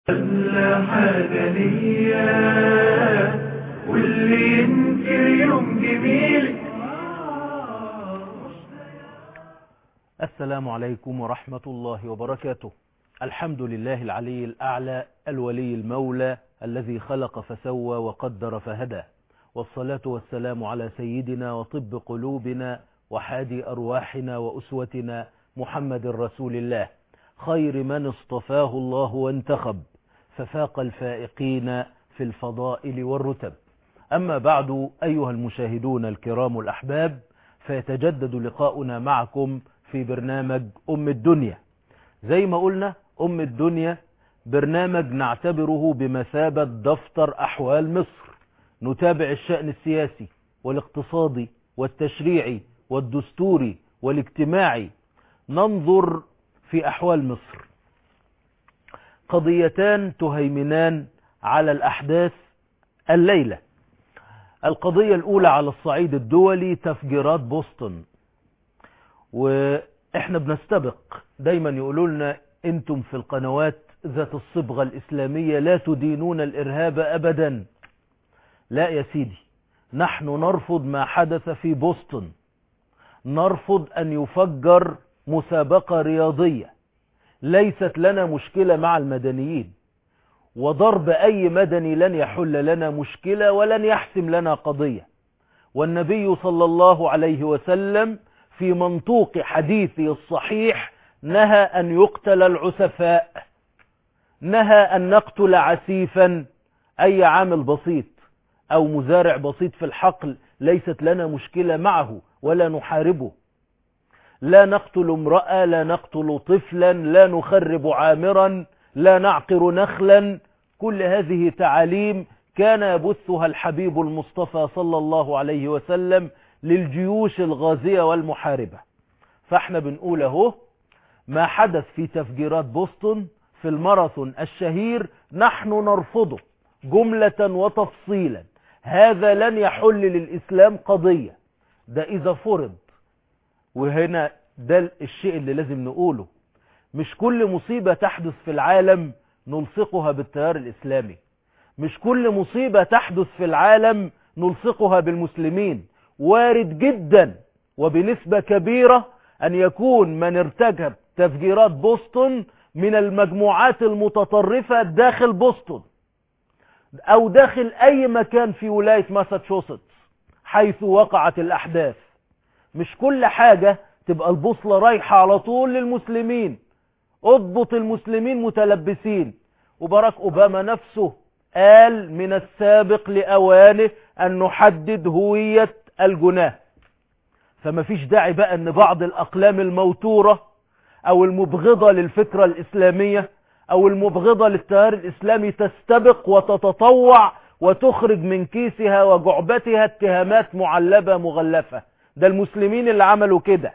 ولا حاجة ليا واللي ينكر يوم جميلك السلام عليكم ورحمة الله وبركاته الحمد لله العلي الأعلى الولي المولى الذي خلق فسوى وقدر فهدى والصلاة والسلام على سيدنا وطب قلوبنا وحادي أرواحنا وأسوتنا محمد رسول الله خير من اصطفاه الله وانتخب ففاق الفائقين في الفضائل والرتب أما بعد أيها المشاهدون الكرام الأحباب فيتجدد لقاؤنا معكم في برنامج أم الدنيا زي ما قلنا أم الدنيا برنامج نعتبره بمثابة دفتر أحوال مصر نتابع الشأن السياسي والاقتصادي والتشريعي والدستوري والاجتماعي ننظر في أحوال مصر قضيتان تهيمنان على الأحداث الليلة القضية الأولى على الصعيد الدولي تفجيرات بوسطن وإحنا بنستبق دايما يقولوا لنا أنتم في القنوات ذات الصبغة الإسلامية لا تدينون الإرهاب أبدا لا يا سيدي نحن نرفض ما حدث في بوسطن نرفض أن يفجر مسابقة رياضية ليست لنا مشكلة مع المدنيين وضرب أي مدني لن يحل لنا مشكلة ولن يحسم لنا قضية والنبي صلى الله عليه وسلم في منطوق حديثه الصحيح نهى أن يقتل العسفاء نهى أن نقتل عسيفا أي عامل بسيط أو مزارع بسيط في الحقل ليست لنا مشكلة معه ولا نحاربه لا نقتل امرأة لا نقتل طفلا لا نخرب عامرا لا نعقر نخلا كل هذه تعاليم كان يبثها الحبيب المصطفى صلى الله عليه وسلم للجيوش الغازية والمحاربة فاحنا بنقول اهو ما حدث في تفجيرات بوسطن في الماراثون الشهير نحن نرفضه جملة وتفصيلا هذا لن يحل للإسلام قضية ده إذا فرض وهنا ده الشيء اللي لازم نقوله مش كل مصيبة تحدث في العالم نلصقها بالتيار الإسلامي مش كل مصيبة تحدث في العالم نلصقها بالمسلمين وارد جدا وبنسبة كبيرة أن يكون من ارتكب تفجيرات بوسطن من المجموعات المتطرفة داخل بوسطن أو داخل أي مكان في ولاية ماساتشوستس حيث وقعت الأحداث مش كل حاجة تبقى البوصلة رايحة على طول للمسلمين اضبط المسلمين متلبسين وبراك أوباما نفسه قال من السابق لأوانه أن نحدد هوية الجناه فما فيش داعي بقى أن بعض الأقلام الموتورة أو المبغضة للفكرة الإسلامية أو المبغضة للتيار الإسلامي تستبق وتتطوع وتخرج من كيسها وجعبتها اتهامات معلبة مغلفة ده المسلمين اللي عملوا كده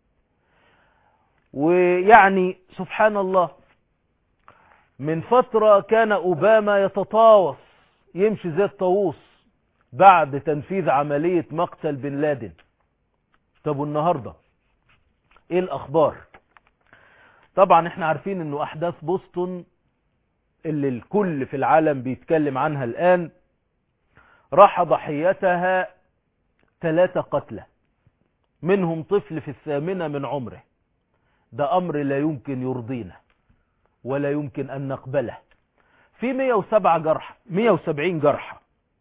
ويعني سبحان الله من فترة كان أوباما يتطاوس يمشي زي الطاووس بعد تنفيذ عملية مقتل بن لادن طب والنهاردة ايه الاخبار طبعا احنا عارفين انه احداث بوسطن اللي الكل في العالم بيتكلم عنها الان راح ضحيتها ثلاثة قتلى منهم طفل في الثامنة من عمره ده امر لا يمكن يرضينا ولا يمكن ان نقبله في 107 جرحى 170 جرحى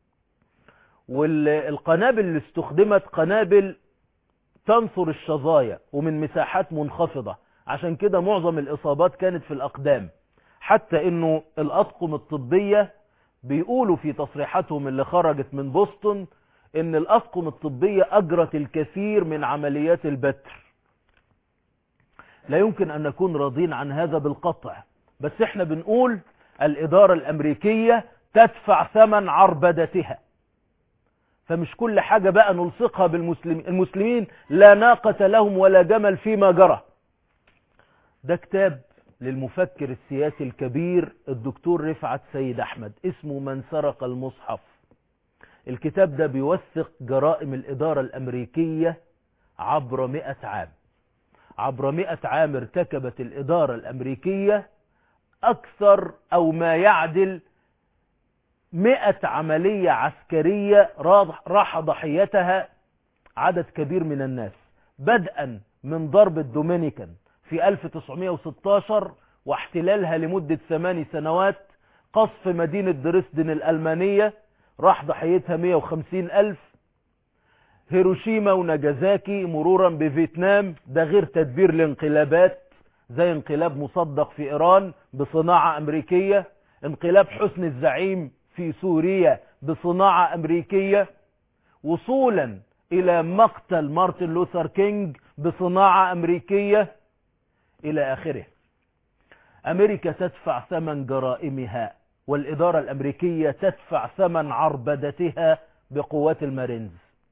والقنابل اللي استخدمت قنابل تنثر الشظايا ومن مساحات منخفضة عشان كده معظم الإصابات كانت في الأقدام حتى إنه الأطقم الطبية بيقولوا في تصريحاتهم اللي خرجت من بوسطن إن الأطقم الطبية أجرت الكثير من عمليات البتر لا يمكن أن نكون راضين عن هذا بالقطع بس احنا بنقول الإدارة الأمريكية تدفع ثمن عربدتها فمش كل حاجة بقى نلصقها بالمسلمين المسلمين لا ناقة لهم ولا جمل فيما جرى ده كتاب للمفكر السياسي الكبير الدكتور رفعت سيد أحمد اسمه من سرق المصحف الكتاب ده بيوثق جرائم الإدارة الأمريكية عبر مئة عام عبر مئة عام ارتكبت الإدارة الأمريكية أكثر أو ما يعدل مئة عملية عسكرية راح ضحيتها عدد كبير من الناس بدءا من ضرب الدومينيكان في 1916 واحتلالها لمدة ثماني سنوات قصف مدينة دريسدن الألمانية راح ضحيتها 150 ألف هيروشيما وناجازاكي مرورا بفيتنام ده غير تدبير الانقلابات زي انقلاب مصدق في إيران بصناعة أمريكية انقلاب حسن الزعيم في سوريا بصناعة أمريكية وصولا إلى مقتل مارتن لوثر كينج بصناعة أمريكية إلى آخره أمريكا تدفع ثمن جرائمها والإدارة الأمريكية تدفع ثمن عربدتها بقوات المارينز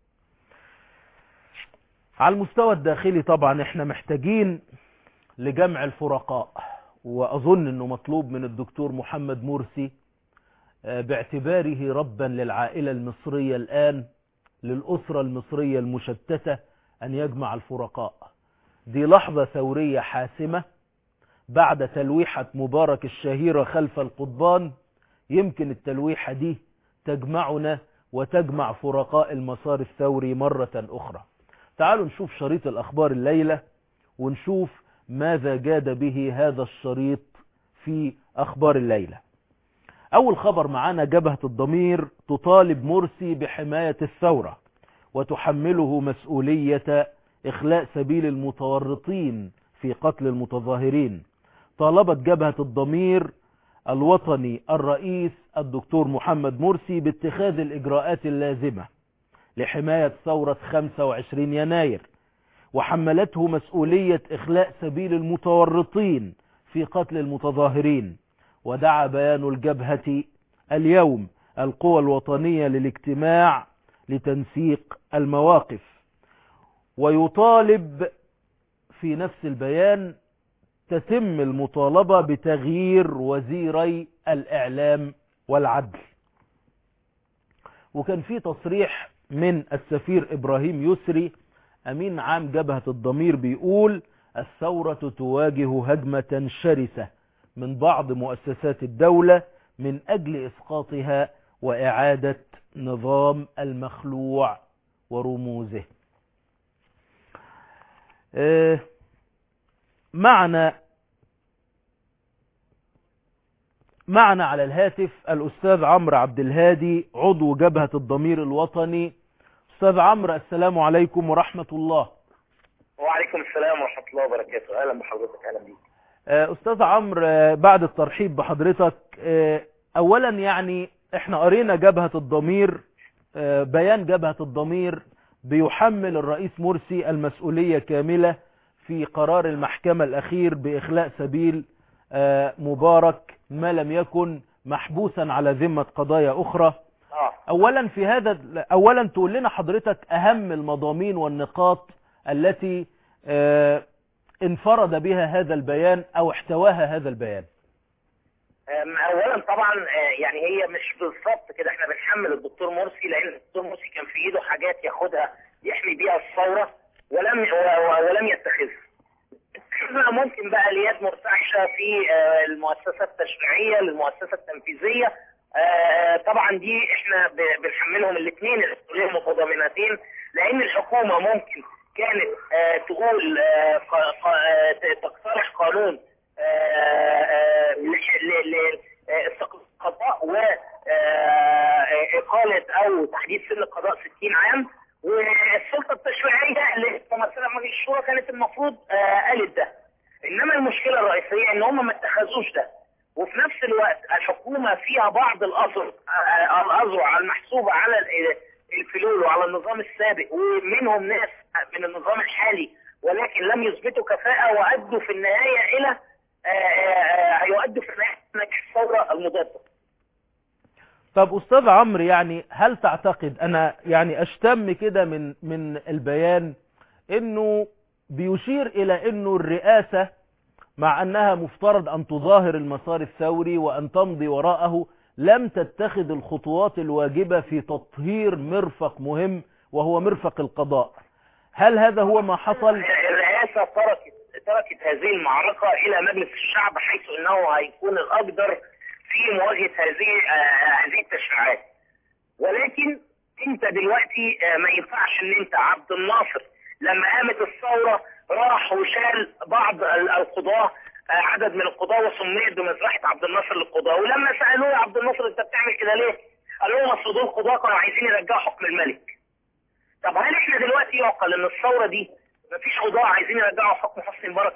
على المستوى الداخلي طبعا احنا محتاجين لجمع الفرقاء وأظن أنه مطلوب من الدكتور محمد مرسي باعتباره ربا للعائلة المصرية الآن للأسرة المصرية المشتتة أن يجمع الفرقاء دي لحظة ثورية حاسمة بعد تلويحة مبارك الشهيرة خلف القضبان يمكن التلويحة دي تجمعنا وتجمع فرقاء المسار الثوري مرة أخرى تعالوا نشوف شريط الأخبار الليلة ونشوف ماذا جاد به هذا الشريط في أخبار الليلة أول خبر معانا جبهة الضمير تطالب مرسي بحماية الثورة وتحمله مسؤولية إخلاء سبيل المتورطين في قتل المتظاهرين طالبت جبهة الضمير الوطني الرئيس الدكتور محمد مرسي باتخاذ الإجراءات اللازمة لحماية ثورة 25 يناير وحملته مسؤولية إخلاء سبيل المتورطين في قتل المتظاهرين ودعا بيان الجبهة اليوم القوى الوطنية للاجتماع لتنسيق المواقف ويطالب في نفس البيان تتم المطالبة بتغيير وزيري الإعلام والعدل وكان في تصريح من السفير إبراهيم يسري أمين عام جبهة الضمير بيقول الثورة تواجه هجمة شرسة من بعض مؤسسات الدولة من أجل إسقاطها وإعادة نظام المخلوع ورموزه معنا معنا على الهاتف الأستاذ عمرو عبد الهادي عضو جبهة الضمير الوطني أستاذ عمرو السلام عليكم ورحمة الله وعليكم السلام ورحمة الله وبركاته أهلا بحضرتك أهلا بيك أستاذ عمرو بعد الترحيب بحضرتك أولا يعني احنا قرينا جبهة الضمير بيان جبهة الضمير بيحمل الرئيس مرسي المسؤولية كاملة في قرار المحكمة الأخير بإخلاء سبيل مبارك ما لم يكن محبوسا على ذمة قضايا أخرى أولا في هذا أولا تقول لنا حضرتك أهم المضامين والنقاط التي انفرد بها هذا البيان أو احتواها هذا البيان اولا طبعا يعني هي مش بالظبط كده احنا بنحمل الدكتور مرسي لان الدكتور مرسي كان في ايده حاجات ياخدها يحمي بيها الثوره ولم ولم يتخذها اتخذنا ممكن بقى اليد مرتعشه في المؤسسه التشريعيه للمؤسسه التنفيذيه طبعا دي احنا بنحملهم الاثنين المسؤوليه متضامنتين لان الحكومه ممكن كانت تقول تقترح قانون القضاء وإقالة أو تحديد سن القضاء 60 عام والسلطة التشريعية اللي ممثلة مجلس الشورى كانت المفروض قالت ده إنما المشكلة الرئيسية إن هم ما اتخذوش ده وفي نفس الوقت الحكومة فيها بعض الأذرع الأذرع المحسوبة على الفلول وعلى النظام السابق ومنهم ناس من النظام الحالي ولكن لم يثبتوا كفاءة وأدوا في النهاية إلى هيؤدوا في النهاية نجاح الثورة المضادة طب أستاذ عمرو يعني هل تعتقد أنا يعني أشتم كده من من البيان إنه بيشير إلى إنه الرئاسة مع أنها مفترض أن تظاهر المسار الثوري وأن تمضي وراءه لم تتخذ الخطوات الواجبة في تطهير مرفق مهم وهو مرفق القضاء هل هذا هو ما حصل؟ الرئاسة تركت تركت هذه المعركة إلى مجلس الشعب حيث أنه هيكون الأقدر في مواجهة هذه آه، هذه التشريعات ولكن انت دلوقتي آه، ما ينفعش ان انت عبد الناصر لما قامت الثورة راح وشال بعض ال- القضاة آه، عدد من القضاة وسميت بمذبحة عبد الناصر للقضاة ولما سألوه يا عبد الناصر انت بتعمل كده ليه؟ قال لهم اصل دول قضاة كانوا عايزين يرجعوا حكم الملك. طب هل احنا دلوقتي يعقل ان الثورة دي مفيش قضاة عايزين يرجعوا حكم حسني مبارك؟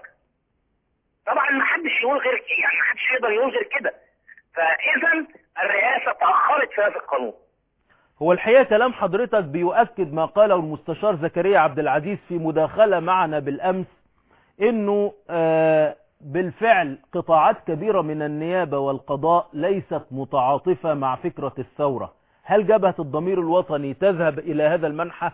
طبعا ما حدش يقول غير ك- يعني ما حدش يقدر يقول غير كده. فاذا الرئاسة تأخرت في هذا القانون. هو الحقيقة كلام حضرتك بيؤكد ما قاله المستشار زكريا عبد العزيز في مداخلة معنا بالأمس انه آه، بالفعل قطاعات كبيرة من النيابة والقضاء ليست متعاطفة مع فكرة الثورة هل جبهة الضمير الوطني تذهب إلى هذا المنحى؟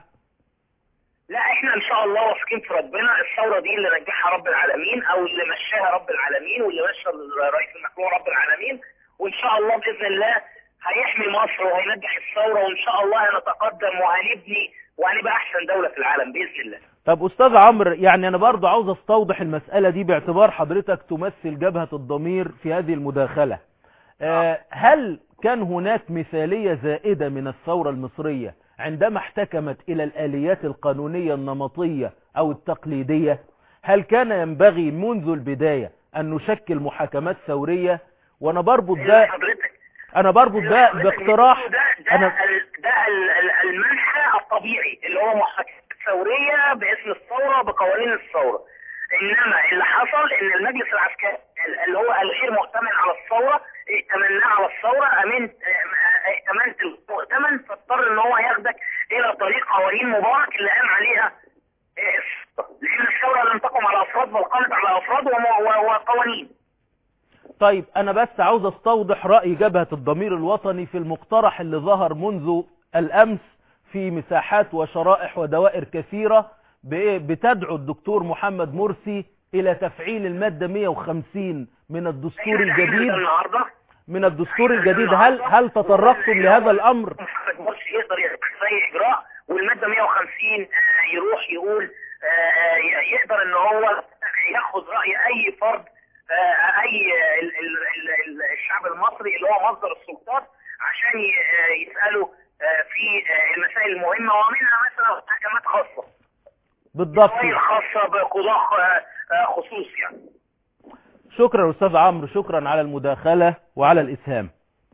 لا احنا ان شاء الله واثقين في ربنا الثوره دي اللي نجحها رب العالمين او اللي مشاها رب العالمين واللي مشى الرئيس المحكوم رب العالمين وان شاء الله باذن الله هيحمي مصر وهينجح الثوره وان شاء الله هنتقدم وهنبني وهنبقى احسن دوله في العالم باذن الله. طب أستاذ عمرو يعني أنا برضو عاوز أستوضح المسألة دي باعتبار حضرتك تمثل جبهة الضمير في هذه المداخلة آه، هل كان هناك مثالية زائدة من الثورة المصرية عندما احتكمت إلى الآليات القانونية النمطية أو التقليدية هل كان ينبغي منذ البداية أن نشكل محاكمات ثورية وأنا بربط إلا ده حضرتك أنا بربط ده حضرتك باقتراح ده ده, أنا ال- ده ال- ال- المنحى الطبيعي اللي هو محاكمات ثوريه باسم الثوره بقوانين الثوره. انما اللي حصل ان المجلس العسكري اللي هو الغير مؤتمن على الثوره ائتمناه على الثوره امنت ائتمنت المؤتمن فاضطر ان هو ياخدك الى طريق قوانين مبارك اللي قام عليها آه، الثورة. لان الثوره لم تقم على افراد بل قامت على افراد وم- و- وقوانين. طيب انا بس عاوز استوضح رأي جبهة الضمير الوطني في المقترح اللي ظهر منذ الامس في مساحات وشرائح ودوائر كثيرة بإيه؟ بتدعو الدكتور محمد مرسي الى تفعيل المادة 150 من الدستور إحنا داخلين الجديد النهارده من الدستور الجديد هل هل تطرقتم لهذا الامر محمد مرسي يقدر يتخذ اي اجراء والماده 150 آه، يروح يقول آه، آه، يقدر ان هو ياخذ راي اي فرد آه، اي ال- ال- ال- ال- الشعب المصري اللي هو مصدر السلطات عشان ي- آه، يساله آه، في آه، المسائل المهمه ومنها مثلا محاكمات خاصه بالضبط قوانين خاصه بقضاء آه، آه، خصوص يعني شكرا استاذ عمرو شكرا على المداخلة وعلى الاسهام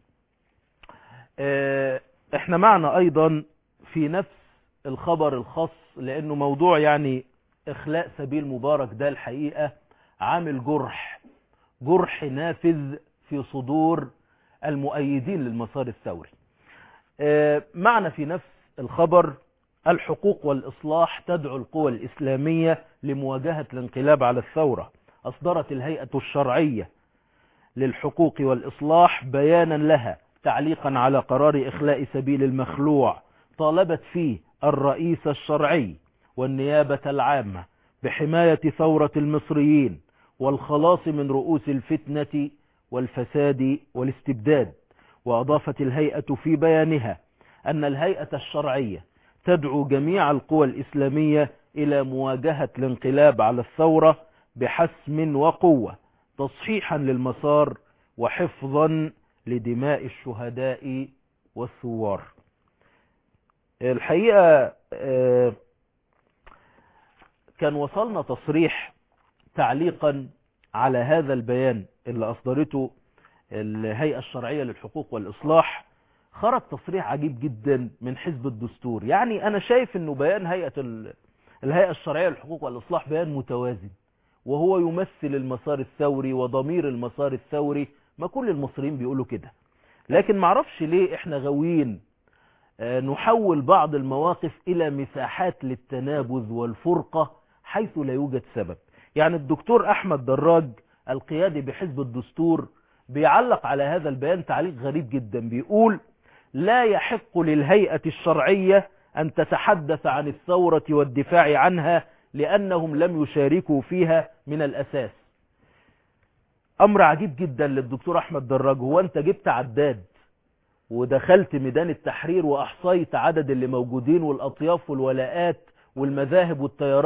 آه، احنا معنا ايضا في نفس الخبر الخاص لانه موضوع يعني اخلاء سبيل مبارك ده الحقيقة عامل جرح جرح نافذ في صدور المؤيدين للمسار الثوري آه، معنا في نفس الخبر الحقوق والإصلاح تدعو القوى الإسلامية لمواجهة الانقلاب على الثورة أصدرت الهيئة الشرعية للحقوق والإصلاح بيانا لها تعليقا على قرار إخلاء سبيل المخلوع طالبت فيه الرئيس الشرعي والنيابة العامة بحماية ثورة المصريين والخلاص من رؤوس الفتنة والفساد والاستبداد وأضافت الهيئة في بيانها أن الهيئة الشرعية تدعو جميع القوى الإسلامية إلى مواجهة الانقلاب على الثورة بحسم وقوة تصحيحا للمسار وحفظا لدماء الشهداء والثوار الحقيقة آه، كان وصلنا تصريح تعليقا على هذا البيان اللي أصدرته الهيئة الشرعية للحقوق والإصلاح خرج تصريح عجيب جدا من حزب الدستور يعني أنا شايف أنه بيان هيئة ال- الهيئة الشرعية للحقوق والإصلاح بيان متوازن وهو يمثل المسار الثوري وضمير المسار الثوري ما كل المصريين بيقولوا كده لكن معرفش ليه احنا غاويين آه، نحول بعض المواقف الى مساحات للتنابذ والفرقة حيث لا يوجد سبب يعني الدكتور احمد دراج القيادي بحزب الدستور بيعلق على هذا البيان تعليق غريب جدا بيقول لا يحق للهيئة الشرعية ان تتحدث عن الثورة والدفاع عنها لانهم لم يشاركوا فيها من الاساس امر عجيب جدا للدكتور احمد دراج هو انت جبت عداد ودخلت ميدان التحرير واحصيت عدد اللي موجودين والاطياف والولاءات والمذاهب والتيارات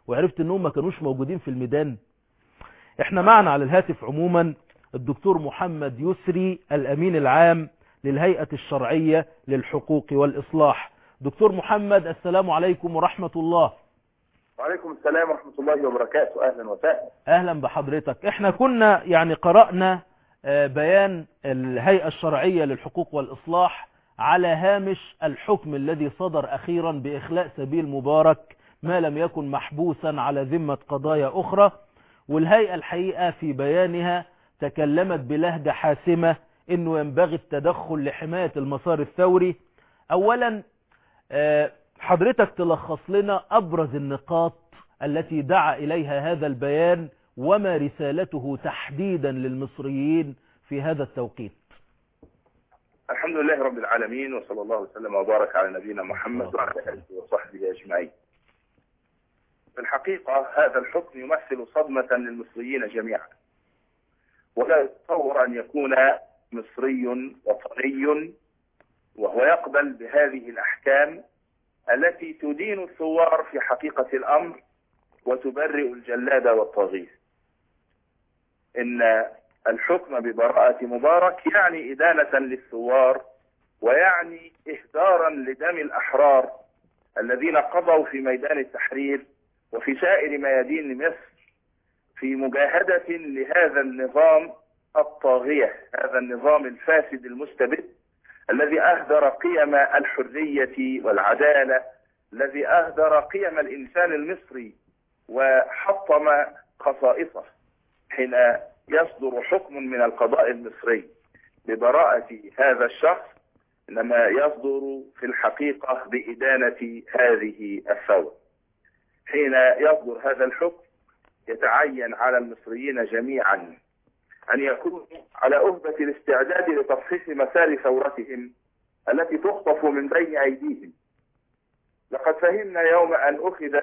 وعرفت انهم ما كانوش موجودين في الميدان احنا معنا على الهاتف عموما الدكتور محمد يسري الامين العام للهيئة الشرعية للحقوق والاصلاح دكتور محمد السلام عليكم ورحمة الله وعليكم السلام ورحمة الله وبركاته أهلا وسهلا اهلا بحضرتك احنا كنا يعني قرأنا آه، بيان الهيئة الشرعية للحقوق والاصلاح على هامش الحكم الذي صدر اخيرا باخلاء سبيل مبارك ما لم يكن محبوسا على ذمة قضايا اخرى والهيئة الحقيقة في بيانها تكلمت بلهجة حاسمة انه ينبغي التدخل لحماية المسار الثوري اولا آه، حضرتك تلخص لنا ابرز النقاط التي دعا اليها هذا البيان وما رسالته تحديدا للمصريين في هذا التوقيت الحمد لله رب العالمين وصلى الله وسلم وبارك على نبينا محمد وعلى آله وصحبه أجمعين في الحقيقة هذا الحكم يمثل صدمة للمصريين جميعا ولا يتصور أن يكون مصري وطني وهو يقبل بهذه الأحكام التي تدين الثوار في حقيقة الأمر وتبرئ الجلاد والطاغية إن الحكم ببراءة مبارك يعني إدانة للثوار ويعني إهدارا لدم الأحرار الذين قضوا في ميدان التحرير وفي سائر ميادين مصر في مجاهدة لهذا النظام الطاغية هذا النظام الفاسد المستبد الذي أهدر قيم الحرية والعدالة الذي أهدر قيم الإنسان المصري وحطم خصائصه حين يصدر حكم من القضاء المصري ببراءة هذا الشخص إنما يصدر في الحقيقة بإدانة هذه الثورة حين يصدر هذا الحكم يتعين على المصريين جميعا أن يكونوا على أهبة الاستعداد لتصحيح مسار ثورتهم التي تخطف من بين أيديهم لقد فهمنا يوم أن أخذ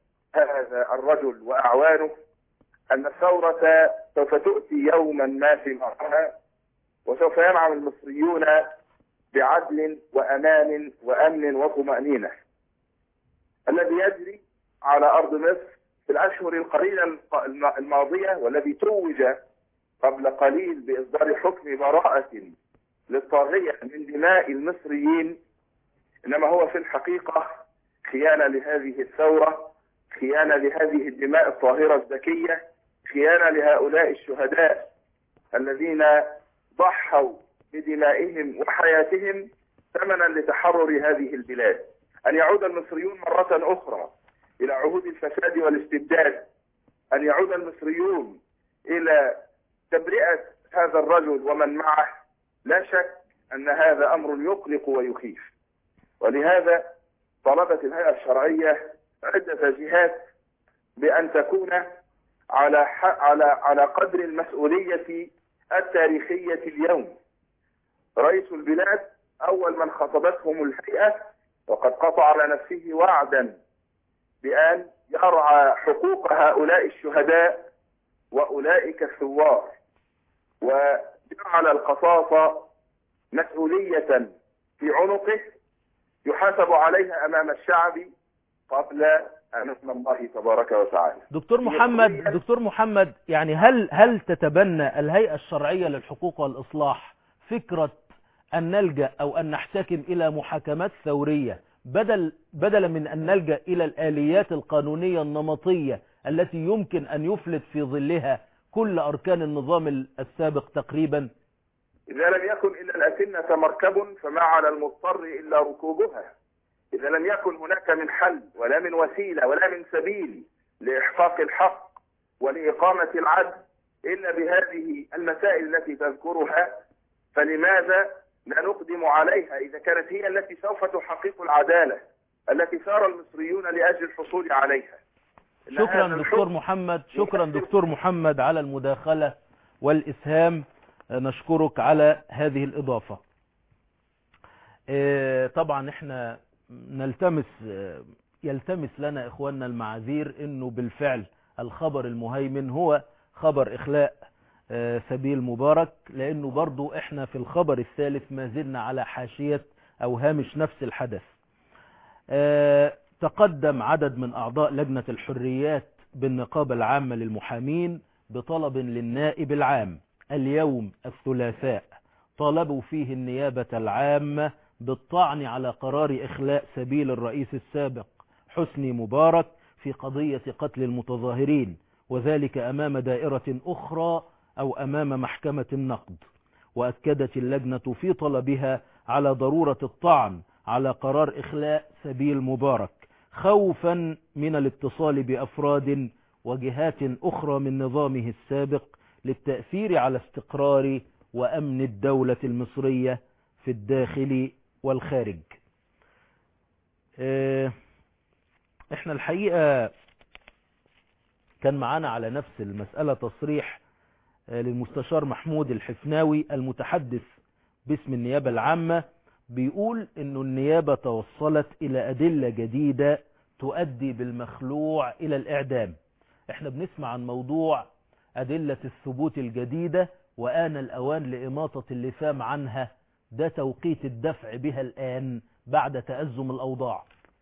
هذا الرجل وأعوانه أن الثورة سوف تؤتي يوما ما في مرحها وسوف ينعم المصريون بعدل وأمان وأمن وطمأنينة الذي يجري على أرض مصر في الأشهر القليلة الماضية والذي توج قبل قليل بإصدار حكم براءة للطاغية من دماء المصريين إنما هو في الحقيقة خيانة لهذه الثورة خيانة لهذه الدماء الطاهرة الزكية خيانة لهؤلاء الشهداء الذين ضحوا بدمائهم وحياتهم ثمنا لتحرر هذه البلاد أن يعود المصريون مرة أخرى إلى عهود الفساد والاستبداد أن يعود المصريون إلى تبرئة هذا الرجل ومن معه لا شك أن هذا أمر يقلق ويخيف ولهذا طلبت الهيئة الشرعية عدة جهات بأن تكون على على على قدر المسؤولية التاريخية اليوم رئيس البلاد أول من خطبتهم الهيئة وقد قطع على نفسه وعدا بأن يرعى حقوق هؤلاء الشهداء وأولئك الثوار وجعل القصاص مسؤولية في عنقه يحاسب عليها أمام الشعب قبل أمام الله تبارك وتعالى دكتور محمد دكتور محمد يعني هل هل تتبنى الهيئة الشرعية للحقوق والإصلاح فكرة أن نلجأ أو أن نحتكم إلى محاكمات ثورية بدل بدلا من أن نلجأ إلى الآليات القانونية النمطية التي يمكن أن يفلت في ظلها كل أركان النظام السابق تقريبا إذا لم يكن إلا الأسنة مركب فما على المضطر إلا ركوبها إذا لم يكن هناك من حل ولا من وسيلة ولا من سبيل لإحقاق الحق ولإقامة العدل إلا بهذه المسائل التي تذكرها فلماذا لا نقدم عليها إذا كانت هي التي سوف تحقق العدالة التي سار المصريون لأجل الحصول عليها إن شكرا هذا دكتور الحكم محمد شكرا دكتور محمد على المداخلة والإسهام نشكرك على هذه الإضافة آه، طبعا احنا نلتمس آه، يلتمس لنا إخواننا المعاذير أنه بالفعل الخبر المهيمن هو خبر إخلاء آه، سبيل مبارك لأنه برضو احنا في الخبر الثالث ما زلنا على حاشية أو هامش نفس الحدث آه، تقدم عدد من أعضاء لجنة الحريات بالنقابة العامة للمحامين بطلب للنائب العام اليوم الثلاثاء طالبوا فيه النيابة العامة بالطعن على قرار إخلاء سبيل الرئيس السابق حسني مبارك في قضية قتل المتظاهرين وذلك أمام دائرة أخرى أو أمام محكمة النقد وأكدت اللجنة في طلبها على ضرورة الطعن على قرار إخلاء سبيل مبارك خوفا من الاتصال بأفراد وجهات أخرى من نظامه السابق للتأثير على استقرار وأمن الدولة المصرية في الداخل والخارج احنا الحقيقة كان معانا على نفس المسألة تصريح للمستشار محمود الحفناوي المتحدث باسم النيابة العامة بيقول انه النيابة توصلت الى ادلة جديدة تؤدي بالمخلوع الى الاعدام احنا بنسمع عن موضوع ادلة الثبوت الجديدة وآن الاوان لاماطة اللثام عنها ده توقيت الدفع بها الان بعد تأزم الاوضاع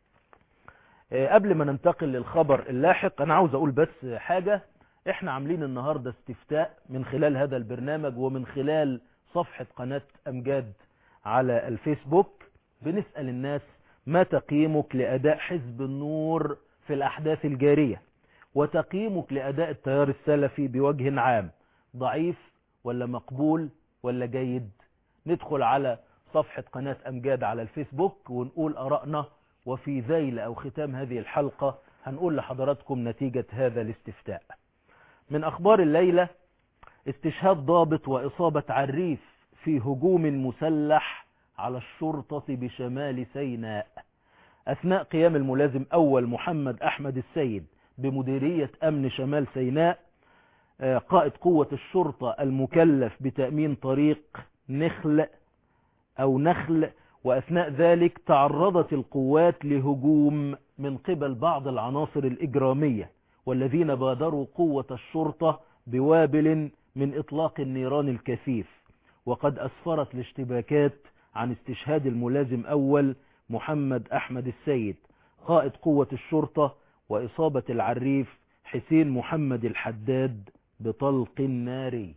قبل ما ننتقل للخبر اللاحق انا عاوز اقول بس حاجة احنا عاملين النهاردة استفتاء من خلال هذا البرنامج ومن خلال صفحة قناة امجاد على الفيسبوك بنسأل الناس ما تقييمك لأداء حزب النور في الأحداث الجارية وتقييمك لأداء التيار السلفي بوجه عام ضعيف ولا مقبول ولا جيد ندخل على صفحة قناة أمجاد على الفيسبوك ونقول أرائنا وفي ذيل أو ختام هذه الحلقة هنقول لحضراتكم نتيجة هذا الاستفتاء من أخبار الليلة استشهاد ضابط وإصابة عريف في هجوم مسلح على الشرطة بشمال سيناء أثناء قيام الملازم أول محمد أحمد السيد بمديرية أمن شمال سيناء قائد قوة الشرطة المكلف بتأمين طريق نخل أو نخل وأثناء ذلك تعرضت القوات لهجوم من قبل بعض العناصر الإجرامية والذين بادروا قوة الشرطة بوابل من إطلاق النيران الكثيف وقد أسفرت الاشتباكات عن استشهاد الملازم أول محمد أحمد السيد قائد قوة الشرطة وإصابة العريف حسين محمد الحداد بطلق ناري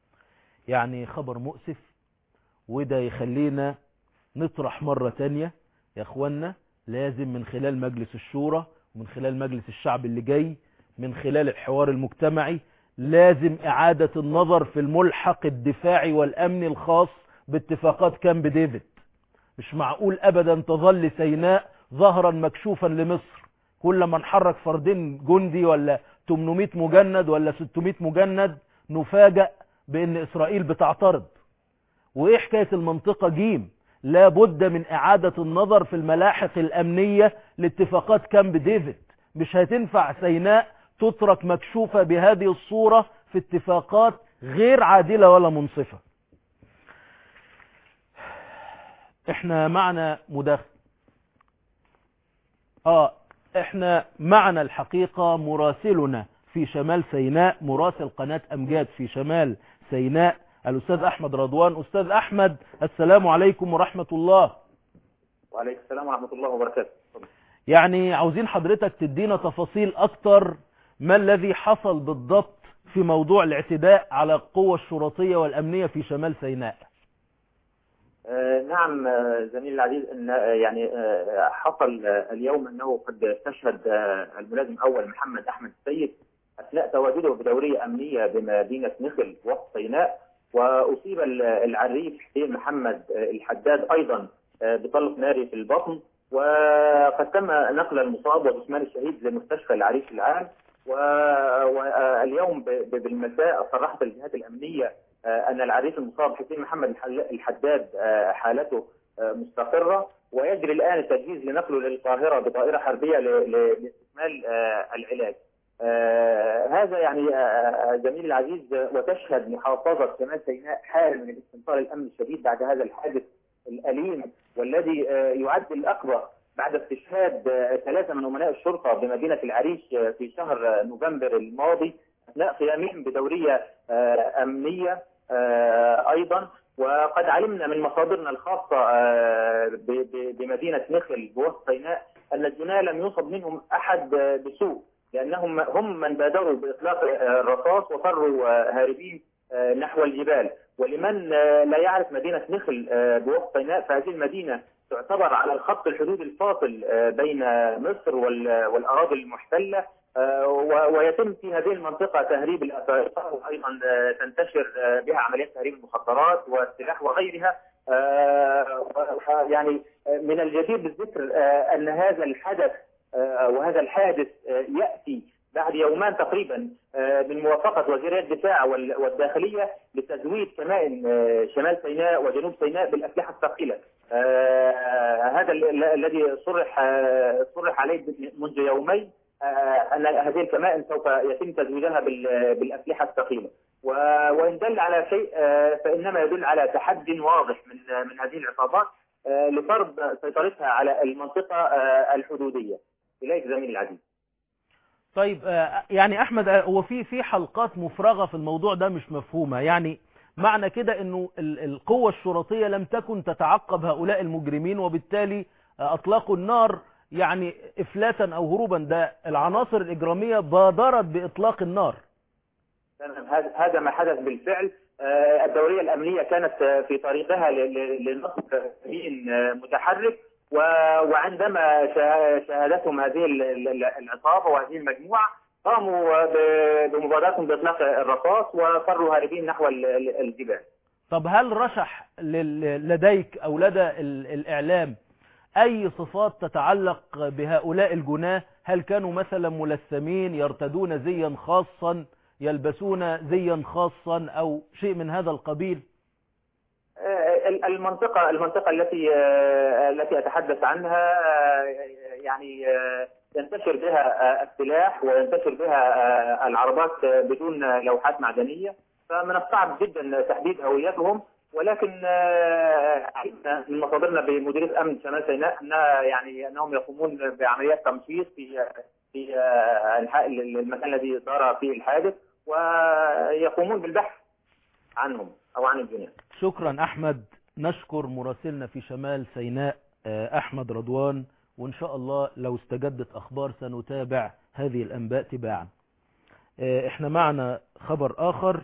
يعني خبر مؤسف وده يخلينا نطرح مرة تانية يا اخوانا لازم من خلال مجلس الشورى ومن خلال مجلس الشعب اللي جاي من خلال الحوار المجتمعي لازم اعادة النظر في الملحق الدفاعي والامني الخاص باتفاقات كامب ديفيد مش معقول ابدا تظل سيناء ظهرا مكشوفا لمصر كل ما نحرك فردين جندي ولا 800 مجند ولا 600 مجند نفاجأ بان اسرائيل بتعترض وايه حكاية المنطقة جيم لابد من اعادة النظر في الملاحق الامنية لاتفاقات كامب ديفيد مش هتنفع سيناء تترك مكشوفة بهذه الصورة في اتفاقات غير عادلة ولا منصفة احنا معنا مداخل اه احنا معنا الحقيقة مراسلنا في شمال سيناء مراسل قناة امجاد في شمال سيناء الاستاذ احمد رضوان استاذ احمد السلام عليكم ورحمة الله وعليكم السلام ورحمة الله وبركاته يعني عاوزين حضرتك تدينا تفاصيل اكتر ما الذي حصل بالضبط في موضوع الاعتداء على القوة الشرطية والامنية في شمال سيناء آه نعم آه زميلي العزيز ان آه يعني حصل اليوم انه قد استشهد الملازم اول محمد احمد السيد اثناء تواجده بدوريه امنيه بمدينه نخل وسط سيناء واصيب العريف حسين محمد الحداد ايضا بطلق ناري في البطن وقد تم نقل المصاب وجسمان الشهيد لمستشفى العريش العام واليوم بالمساء صرحت الجهات الامنيه ان العريف المصاب حسين محمد الحداد حالته مستقره ويجري الان التجهيز لنقله للقاهره بطائره حربيه لاستكمال العلاج. هذا يعني زميلي العزيز وتشهد محافظه شمال سيناء حال من الاستنفار الامني الشديد بعد هذا الحادث الاليم والذي يعد الاكبر بعد استشهاد ثلاثه من امناء الشرطه بمدينه العريش في شهر نوفمبر الماضي اثناء قيامهم بدوريه امنيه ايضا وقد علمنا من مصادرنا الخاصة آه، ب- ب- بمدينة نخل بوسط سيناء أن الجناة لم يصب منهم أحد آه، بسوء لأنهم هم من بادروا بإطلاق آه، الرصاص وفروا آه، هاربين آه، نحو الجبال ولمن آه، لا يعرف مدينة نخل آه، بوسط سيناء فهذه المدينة تعتبر على الخط الحدود الفاصل آه، بين مصر وال- والأراضي المحتلة آه، و- ويتم في هذه المنطقة تهريب الأثار وأيضا آه، تنتشر آه، بها عمليات تهريب المخدرات والسلاح وغيرها آه، و- يعني آه، من الجدير بالذكر آه، أن هذا الحدث آه، وهذا الحادث آه، يأتي بعد يومان تقريبا آه، من موافقة وزيري الدفاع وال- والداخلية لتزويد كمائن آه، شمال سيناء وجنوب سيناء بالأسلحة الثقيلة آه، هذا ال- ال- الذي صرح آه، صرح عليه منذ يومين آه، ان هذه الكمائن سوف يتم تزويدها بال- بالاسلحه الثقيله و- وان دل على شيء آه، فانما يدل على تحدي واضح من من هذه العصابات آه، لفرض سيطرتها على المنطقه آه، الحدوديه اليك زميلي العزيز طيب آه، يعني احمد آه، هو في في حلقات مفرغه في الموضوع ده مش مفهومه يعني معنى كده انه ال- القوه الشرطيه لم تكن تتعقب هؤلاء المجرمين وبالتالي آه، اطلقوا النار يعني افلاتا او هروبا ده العناصر الاجراميه بادرت باطلاق النار تمام هذا هذا ما حدث بالفعل آه، الدوريه الامنيه كانت آه، في طريقها ل- ل- لنصب كمين آه، متحرك و- وعندما شا- شاهدتهم هذه ال- ال- العصابه وهذه المجموعه قاموا ب- بمبادرتهم باطلاق الرصاص وفروا هاربين نحو ال- ال- الجبال. طب هل رشح لل- لديك او لدى ال- الاعلام اي صفات تتعلق بهؤلاء الجناه هل كانوا مثلا ملثمين يرتدون زيا خاصا يلبسون زيا خاصا او شيء من هذا القبيل آه، المنطقة المنطقة التي آه، التي أتحدث عنها آه، يعني آه، ينتشر بها آه، السلاح وينتشر بها آه، العربات آه، بدون لوحات معدنية فمن الصعب جدا تحديد هويتهم ولكن آه، علمنا من مصادرنا بمديرية أمن شمال سيناء أنها يعني أنهم يقومون بعمليات تمشيط في في آه، أنحاء المكان الذي دار فيه الحادث ويقومون بالبحث عنهم أو عن الجناه شكرا احمد نشكر مراسلنا في شمال سيناء آه، احمد رضوان وان شاء الله لو استجدت اخبار سنتابع هذه الانباء تباعا آه، احنا معنا خبر اخر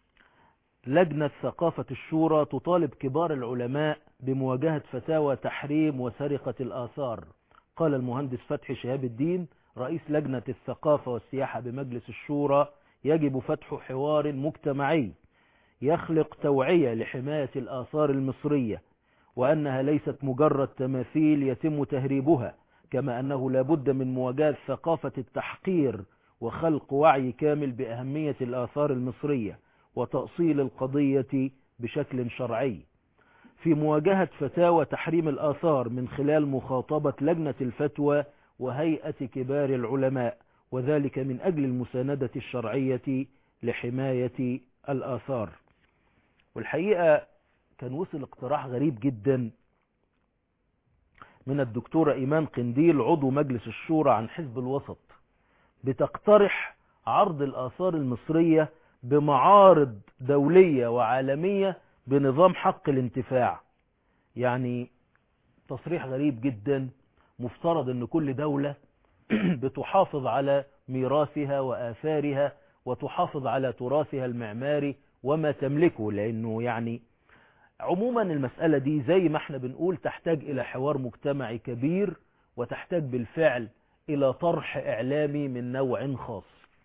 لجنة ثقافة الشورى تطالب كبار العلماء بمواجهة فتاوى تحريم وسرقة الآثار قال المهندس فتحي شهاب الدين رئيس لجنة الثقافة والسياحة بمجلس الشورى يجب فتح حوار مجتمعي يخلق توعية لحماية الآثار المصرية وأنها ليست مجرد تماثيل يتم تهريبها كما أنه لا بد من مواجهة ثقافة التحقير وخلق وعي كامل بأهمية الآثار المصرية وتأصيل القضية بشكل شرعي في مواجهة فتاوى تحريم الآثار من خلال مخاطبة لجنة الفتوى وهيئة كبار العلماء وذلك من أجل المساندة الشرعية لحماية الآثار والحقيقة كان وصل اقتراح غريب جدا من الدكتورة إيمان قنديل عضو مجلس الشورى عن حزب الوسط بتقترح عرض الآثار المصرية بمعارض دولية وعالمية بنظام حق الانتفاع يعني تصريح غريب جدا مفترض ان كل دولة بتحافظ على ميراثها وآثارها وتحافظ على تراثها المعماري وما تملكه لانه يعني عموما المسألة دي زي ما احنا بنقول تحتاج الى حوار مجتمعي كبير وتحتاج بالفعل الى طرح اعلامي من نوع خاص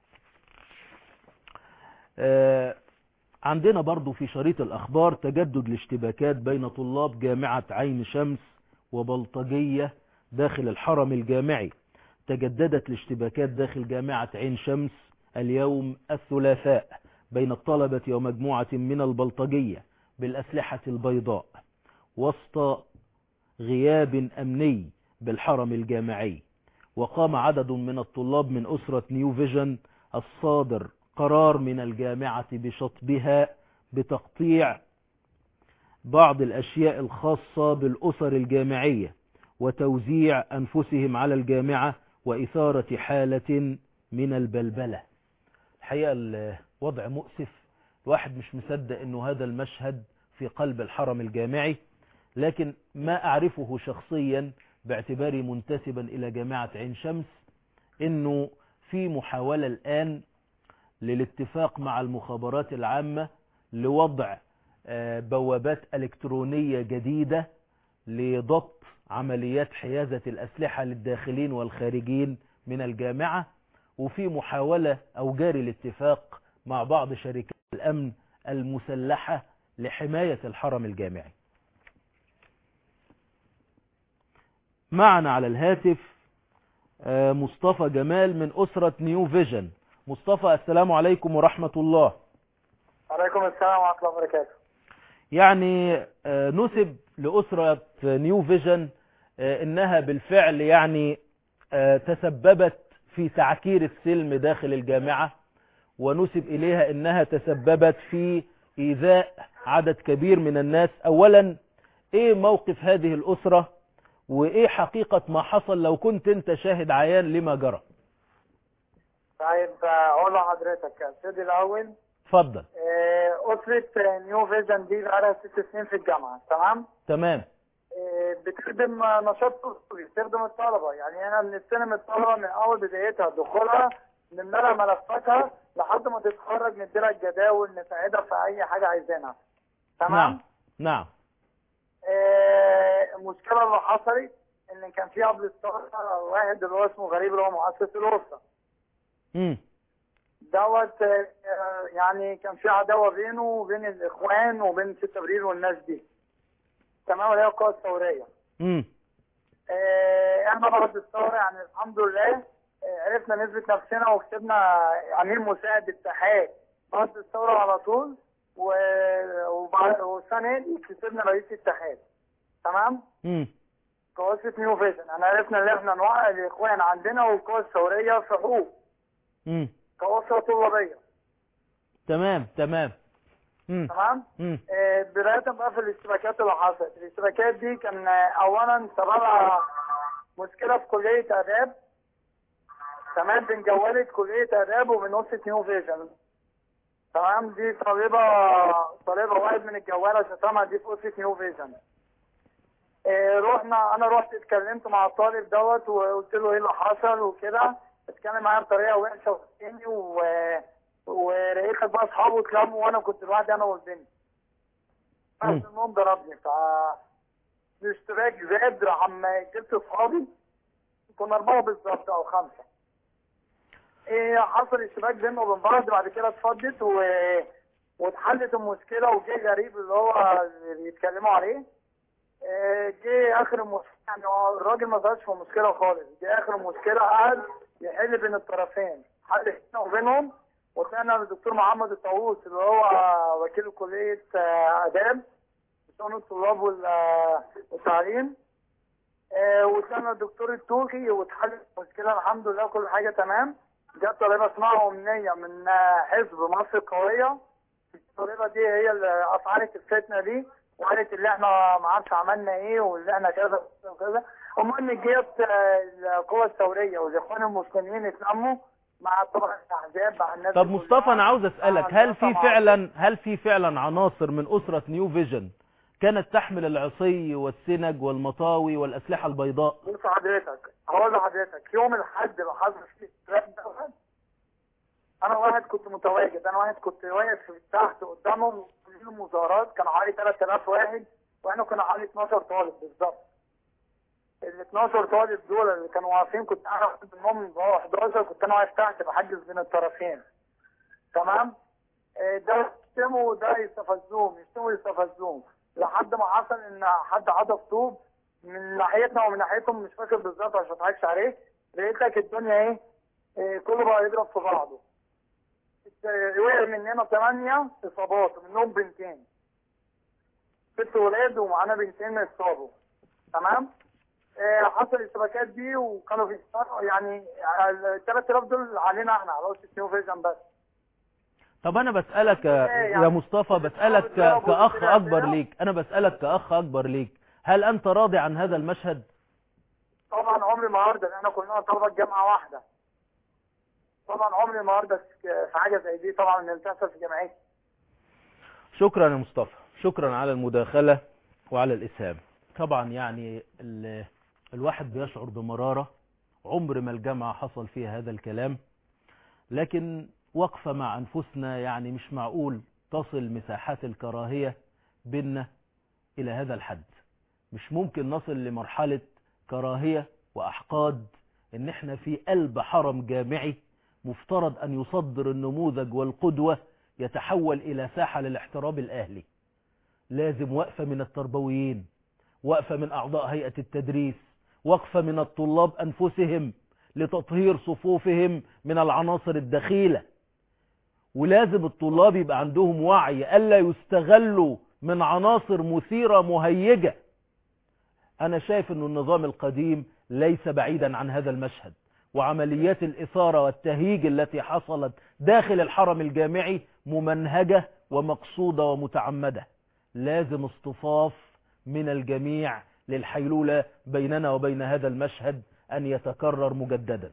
آه عندنا برضو في شريط الاخبار تجدد الاشتباكات بين طلاب جامعة عين شمس وبلطجية داخل الحرم الجامعي تجددت الاشتباكات داخل جامعة عين شمس اليوم الثلاثاء بين الطلبة ومجموعة من البلطجية بالأسلحة البيضاء وسط غياب أمني بالحرم الجامعي وقام عدد من الطلاب من أسرة نيو فيجن الصادر قرار من الجامعة بشطبها بتقطيع بعض الأشياء الخاصة بالأسر الجامعية وتوزيع أنفسهم على الجامعة وإثارة حالة من البلبلة الحقيقة الوضع مؤسف الواحد مش مصدق انه هذا المشهد في قلب الحرم الجامعي لكن ما أعرفه شخصيا باعتباري منتسبا إلى جامعة عين شمس إنه في محاولة الآن للاتفاق مع المخابرات العامة لوضع بوابات إلكترونية جديدة لضبط عمليات حيازة الأسلحة للداخلين والخارجين من الجامعة وفي محاولة أو جاري الاتفاق مع بعض شركات الأمن المسلحة لحماية الحرم الجامعي معنا على الهاتف مصطفى جمال من أسرة نيو فيجن مصطفى السلام عليكم ورحمة الله عليكم السلام ورحمة الله وبركاته يعني نسب لأسرة نيو فيجن انها بالفعل يعني تسببت في تعكير السلم داخل الجامعة ونسب اليها انها تسببت في ايذاء عدد كبير من الناس اولا ايه موقف هذه الاسرة وايه حقيقة ما حصل لو كنت انت شاهد عيان لما جرى طيب اقول لحضرتك يا سيدي الاول اتفضل اسرة نيو فيجن دي بقالها ست سنين في الجامعة تمام تمام بتخدم نشاط طلابي بتخدم الطلبة يعني انا بنستلم الطلبة من اول بدايتها دخولها نملى لها ملفاتها لحد ما تتخرج نديلها الجداول نساعدها في اي حاجة عايزينها تمام نعم نعم آه، المشكلة اللي حصلت ان كان في قبل الثورة واحد اللي هو اسمه غريب اللي هو مؤسس الاسرة امم دوت آه، يعني كان في عداوة بينه وبين الاخوان وبين ست ابريل والناس دي تمام اللي هي القوى الثورية امم آه، احنا بعد الثورة يعني الحمد لله آه، عرفنا نثبت نفسنا وكسبنا امير مساعد اتحاد بعد الثورة على طول و- وبعد والسنة دي كسبنا رئيس اتحاد تمام امم كواسة نيو فيجن انا عرفنا ان احنا نوقع الاخوان عندنا والقوى الثورية في حقوق امم كواسة طلابية تمام تمام امم تمام امم آه، بداية بقى في الاشتباكات اللي حصلت الاشتباكات دي كان آه، اولا سببها مشكلة في كلية اداب تمام بين جوالة كلية اداب ومن وسط نيو فيجن تمام دي طالبة طالبة واحد من الجوالة شتمها دي في وسط نيو فيجن آه، رحنا انا رحت اتكلمت مع الطالب دوت وقلت له ايه اللي حصل وكده اتكلم معايا بطريقه وحشه وحشني و ولقيت بقى اصحابه اتلموا وانا كنت لوحدي انا والبنت مم. بس المهم ضربني ف الاشتراك زاد راح اما جبت اصحابي كنا اربعه بالظبط او خمسه ايه حصل اشتباك بيننا وبين بعض بعد كده اتفضت و... واتحلت المشكله وجه غريب اللي هو اللي بيتكلموا عليه آه، جه اخر المشكله يعني هو الراجل ما ظهرش في المشكله خالص جه اخر المشكله قعد يحل بين الطرفين حل بيننا وبينهم وطلعنا للدكتور محمد الطاووس اللي هو وكيل كليه آه، اداب شؤون الطلاب وال- آه، والتعليم آه، وطلعنا للدكتور التوخي واتحلت المشكله الحمد لله كل حاجه تمام جت طالبه اسمها امنيه من آه، حزب مصر القويه الطالبه دي هي اللي افعلت الفتنه دي وقالت اللي احنا ما اعرفش عملنا ايه واللي احنا كذا وكذا المهم جت آه، القوى الثوريه والاخوان المسلمين اتلموا مع طبعا الاحزاب مع الناس طب دي مصطفى كلها. انا عاوز اسالك مع هل في الناس مع- فعلا هل في فعلا عناصر من اسره نيو فيجن كانت تحمل العصي والسنج والمطاوي والاسلحه البيضاء بص حضرتك هقول لحضرتك يوم الاحد اللي حصل فيه الكلام دوت انا واحد كنت متواجد انا واحد كنت واقف تحت قدامهم في المظاهرات كانوا حوالي 3000 واحد واحنا كنا حوالي 12 طالب بالظبط ال 12 طالب دول اللي كانوا واقفين كنت انا واحد منهم هو 11 كنت انا واقف تحت بحجز بين الطرفين تمام آه، ده يشتموا وده يستفزوهم يشتموا ويستفزوهم لحد ما حصل ان حد عضف طوب من ناحيتنا ومن ناحيتهم مش فاكر بالظبط عشان ما اضحكش عليك لقيت لك الدنيا ايه آه، كله بقى يضرب في بعضه آه، وقع مننا ثمانية اصابات منهم بنتين ست ولاد ومعانا بنتين اتصابوا تمام آه، حصل الاشتباكات دي وكانوا في يعني ال 3000 دول علينا احنا على وسط نيو فيجن بس طب انا بسالك يا يعني مصطفى بسالك ك- كاخ اكبر ليك انا بسالك كاخ اكبر ليك هل انت راضي عن هذا المشهد طبعا عمري ما هرضى لان احنا كلنا طلبه جامعه واحده طبعا عمري ما هرضى في حاجه زي دي طبعا ان تحصل في جامعتي شكرا يا مصطفى شكرا على المداخلة وعلى الإسهام طبعا يعني ال... الواحد بيشعر بمرارة عمر ما الجامعة حصل فيها هذا الكلام لكن وقفة مع أنفسنا يعني مش معقول تصل مساحات الكراهية بيننا إلى هذا الحد مش ممكن نصل لمرحلة كراهية وأحقاد إن احنا في قلب حرم جامعي مفترض أن يصدر النموذج والقدوة يتحول إلى ساحة للاحتراب الأهلي لازم وقفة من التربويين وقفة من أعضاء هيئة التدريس وقفة من الطلاب أنفسهم لتطهير صفوفهم من العناصر الدخيلة ولازم الطلاب يبقى عندهم وعي ألا يستغلوا من عناصر مثيرة مهيجة أنا شايف أن النظام القديم ليس بعيدا عن هذا المشهد وعمليات الإثارة والتهيج التي حصلت داخل الحرم الجامعي ممنهجة ومقصودة ومتعمدة لازم اصطفاف من الجميع للحيلولة بيننا وبين هذا المشهد أن يتكرر مجددا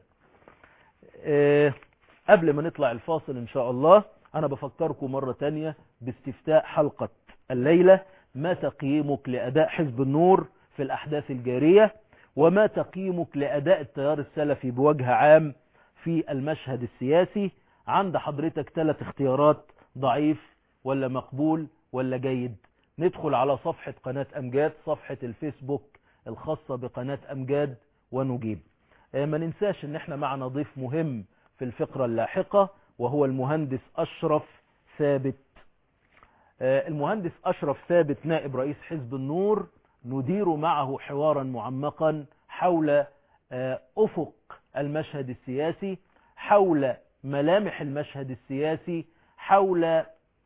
أه قبل ما نطلع الفاصل إن شاء الله أنا بفكركم مرة تانية باستفتاء حلقة الليلة ما تقييمك لأداء حزب النور في الأحداث الجارية وما تقييمك لأداء التيار السلفي بوجه عام في المشهد السياسي عند حضرتك ثلاث اختيارات ضعيف ولا مقبول ولا جيد ندخل على صفحة قناة أمجاد صفحة الفيسبوك الخاصة بقناة أمجاد ونجيب ما ننساش ان احنا معنا ضيف مهم في الفقرة اللاحقة وهو المهندس أشرف ثابت المهندس أشرف ثابت نائب رئيس حزب النور ندير معه حوارا معمقا حول أفق المشهد السياسي حول ملامح المشهد السياسي حول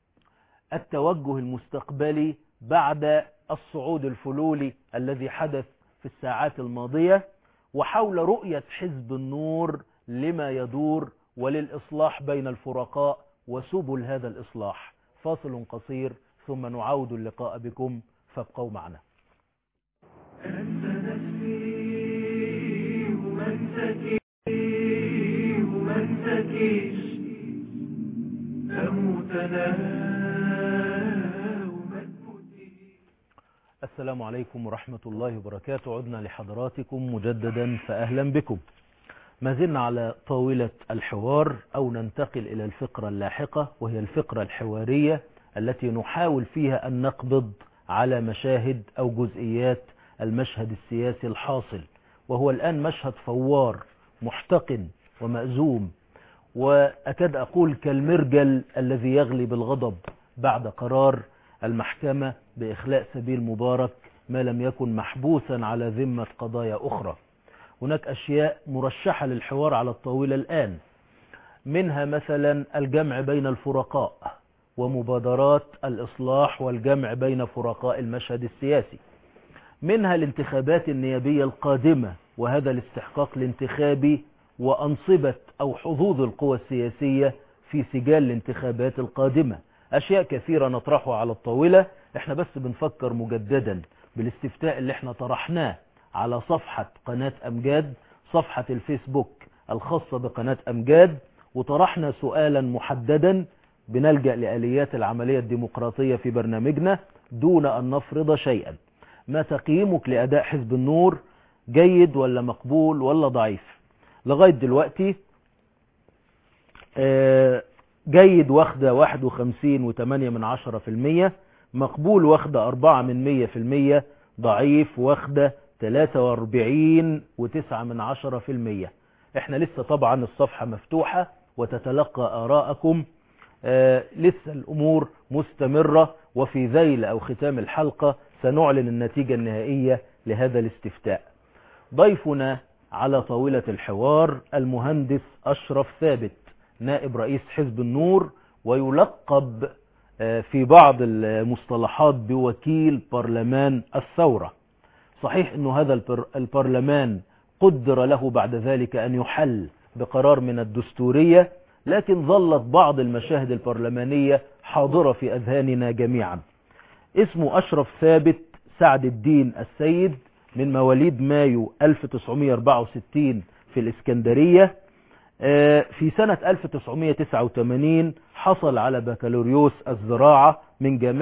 التوجه المستقبلي بعد الصعود الفلولي الذي حدث في الساعات الماضية وحول رؤية حزب النور لما يدور وللإصلاح بين الفرقاء وسبل هذا الإصلاح فاصل قصير ثم نعود اللقاء بكم فابقوا معنا أنت نفسي ومن تكي ومن تكيش أموت أنا ومن تموتيش السلام عليكم ورحمة الله وبركاته عدنا لحضراتكم مجددا فأهلا بكم ما زلنا على طاولة الحوار أو ننتقل إلى الفقرة اللاحقة وهي الفقرة الحوارية التي نحاول فيها أن نقبض على مشاهد أو جزئيات المشهد السياسي الحاصل وهو الآن مشهد فوار محتقن ومأزوم وأكاد أقول كالمرجل الذي يغلي بالغضب بعد قرار المحكمة بإخلاء سبيل مبارك ما لم يكن محبوسا على ذمة قضايا أخرى هناك أشياء مرشحة للحوار على الطاولة الآن منها مثلا الجمع بين الفرقاء ومبادرات الإصلاح والجمع بين فرقاء المشهد السياسي منها الانتخابات النيابية القادمة وهذا الاستحقاق الانتخابي وأنصبة أو حظوظ القوى السياسية في سجال الانتخابات القادمة أشياء كثيرة نطرحها على الطاولة احنا بس بنفكر مجددا بالاستفتاء اللي احنا طرحناه على صفحة قناة أمجاد صفحة الفيسبوك الخاصة بقناة أمجاد وطرحنا سؤالا محددا بنلجأ لآليات العملية الديمقراطية في برنامجنا دون أن نفرض شيئا ما تقييمك لأداء حزب النور جيد ولا مقبول ولا ضعيف لغاية دلوقتي جيد واخدة واحد وخمسين وتمانية من عشرة في المية مقبول واخدة أربعة من مية في المية ضعيف واخدة تلاتة واربعين وتسعة من عشرة في المية احنا لسه طبعا الصفحة مفتوحة وتتلقى آراءكم آه لسه الأمور مستمرة وفي ذيل أو ختام الحلقة سنعلن النتيجة النهائية لهذا الاستفتاء ضيفنا على طاولة الحوار المهندس أشرف ثابت نائب رئيس حزب النور ويلقب في بعض المصطلحات بوكيل برلمان الثورة صحيح أنه هذا البرلمان قدر له بعد ذلك أن يحل بقرار من الدستورية لكن ظلت بعض المشاهد البرلمانية حاضرة في أذهاننا جميعا اسمه أشرف ثابت سعد الدين السيد من مواليد مايو 1964 في الإسكندرية في سنة 1989 حصل على بكالوريوس الزراعة من جامعة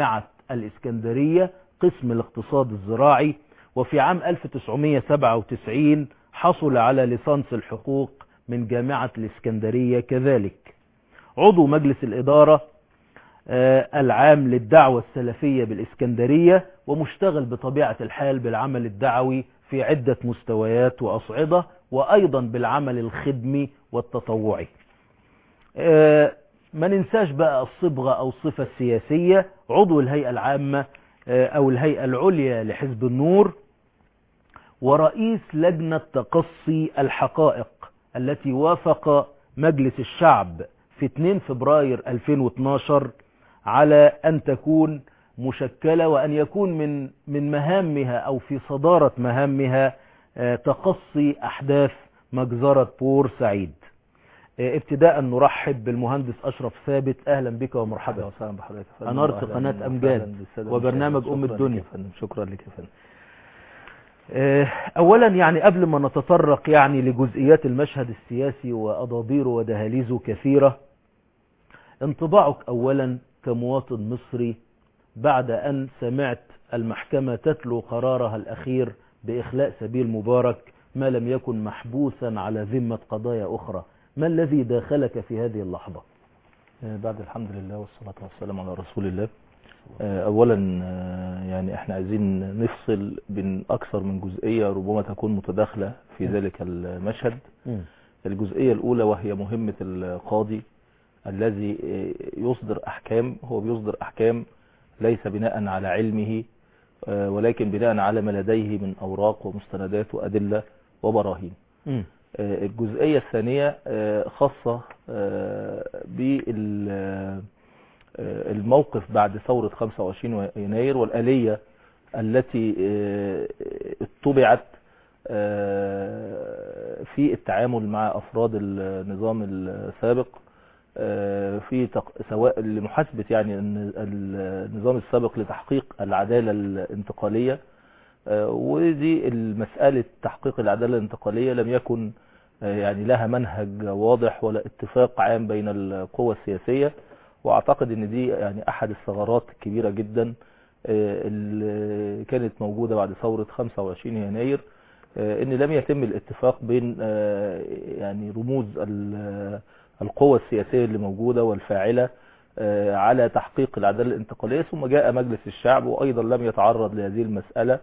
الإسكندرية قسم الاقتصاد الزراعي وفي عام 1997 حصل على ليسانس الحقوق من جامعة الإسكندرية كذلك عضو مجلس الإدارة آه، العام للدعوة السلفية بالإسكندرية ومشتغل بطبيعة الحال بالعمل الدعوي في عدة مستويات وأصعدة وأيضا بالعمل الخدمي والتطوعي آه، ما ننساش بقى الصبغة أو الصفة السياسية عضو الهيئة العامة آه، أو الهيئة العليا لحزب النور ورئيس لجنة تقصي الحقائق التي وافق مجلس الشعب في 2 فبراير 2012 على أن تكون مشكلة وأن يكون من من مهامها أو في صدارة مهامها آه، تقصي أحداث مجزرة بور سعيد آه، ابتداء نرحب بالمهندس أشرف ثابت أهلا بك ومرحبا اهلا وسهلا بحضرتك يا فندم أنارت وأهلاً قناة وسهلاً أمجاد بالسادة وبرنامج المشاهدين. أم شكراً الدنيا. لك يا فندم شكرا لك يا فندم آه، اولا يعني قبل ما نتطرق يعني لجزئيات المشهد السياسي واضابيره ودهاليزه كثيرة انطباعك اولا كمواطن مصري بعد ان سمعت المحكمة تتلو قرارها الاخير باخلاء سبيل مبارك ما لم يكن محبوسا على ذمة قضايا اخرى ما الذي داخلك في هذه اللحظة آه، بعد الحمد لله والصلاة والسلام على رسول الله آه، اولا آه، يعني احنا عايزين نفصل بين اكثر من جزئية ربما تكون متداخلة في ذلك المشهد الجزئية الاولى وهي مهمة القاضي الذي آه، يصدر احكام هو بيصدر احكام ليس بناء على علمه آه، ولكن بناء على ما لديه من اوراق ومستندات وادلة وبراهين مم. آه، الجزئية الثانية آه، خاصة بالموقف بعد ثورة 25 يناير والآلية التي آه، اتبعت آه، في التعامل مع أفراد النظام السابق آه، في تق- سواء لمحاسبة يعني الن- النظام السابق لتحقيق العدالة الانتقالية آه، ودي المسألة تحقيق العدالة الانتقالية لم يكن آه، يعني لها منهج واضح ولا اتفاق عام بين القوى السياسية واعتقد ان دي يعني احد الثغرات الكبيرة جدا آه، اللي كانت موجودة بعد ثورة 25 يناير آه، ان لم يتم الاتفاق بين آه، يعني رموز ال- القوى السياسية اللي موجودة والفاعلة آه، على تحقيق العدالة الانتقالية ثم جاء مجلس الشعب وايضا لم يتعرض لهذه المسألة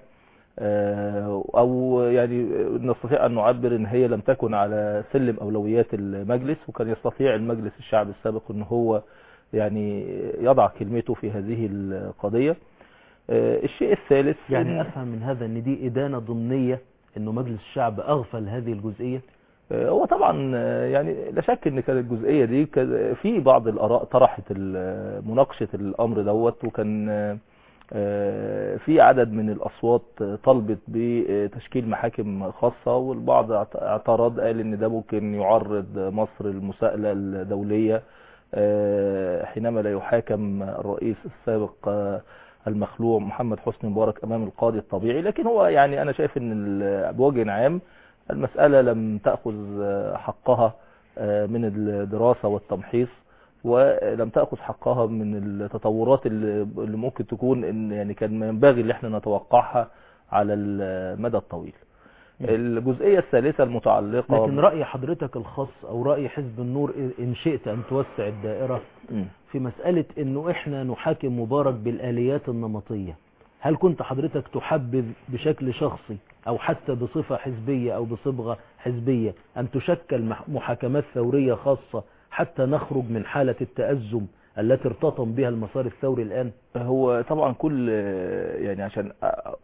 آه، او يعني نستطيع ان نعبر ان هي لم تكن على سلم اولويات المجلس وكان يستطيع المجلس الشعب السابق ان هو يعني يضع كلمته في هذه القضية آه، الشيء الثالث يعني إن- افهم من هذا ان دي ادانة ضمنية انه مجلس الشعب اغفل هذه الجزئية آه، هو طبعا آه، يعني لا شك ان كانت الجزئيه دي كان- في بعض الاراء طرحت ال- مناقشه الامر دوت وكان آه، آه، في عدد من الاصوات آه، طلبت بتشكيل محاكم خاصه والبعض اعت- اعترض قال ان ده ممكن يعرض مصر المساءله الدوليه آه، حينما لا يحاكم الرئيس السابق آه، المخلوع محمد حسني مبارك امام القاضي الطبيعي لكن هو يعني انا شايف ان ال- بوجه عام المسألة لم تأخذ حقها من الدراسة والتمحيص ولم تأخذ حقها من التطورات اللي اللي ممكن تكون ان يعني كان ينبغي ان احنا نتوقعها على المدى الطويل الجزئية الثالثة المتعلقة لكن رأي حضرتك الخاص او رأي حزب النور ان شئت ان توسع الدائرة مم. في مسألة انه احنا نحاكم مبارك بالاليات النمطية هل كنت حضرتك تحبذ بشكل شخصي او حتى بصفة حزبية او بصبغة حزبية ان تشكل مح- محاكمات ثورية خاصة حتى نخرج من حالة التأزم التي ارتطم بها المسار الثوري الان هو طبعا كل يعني عشان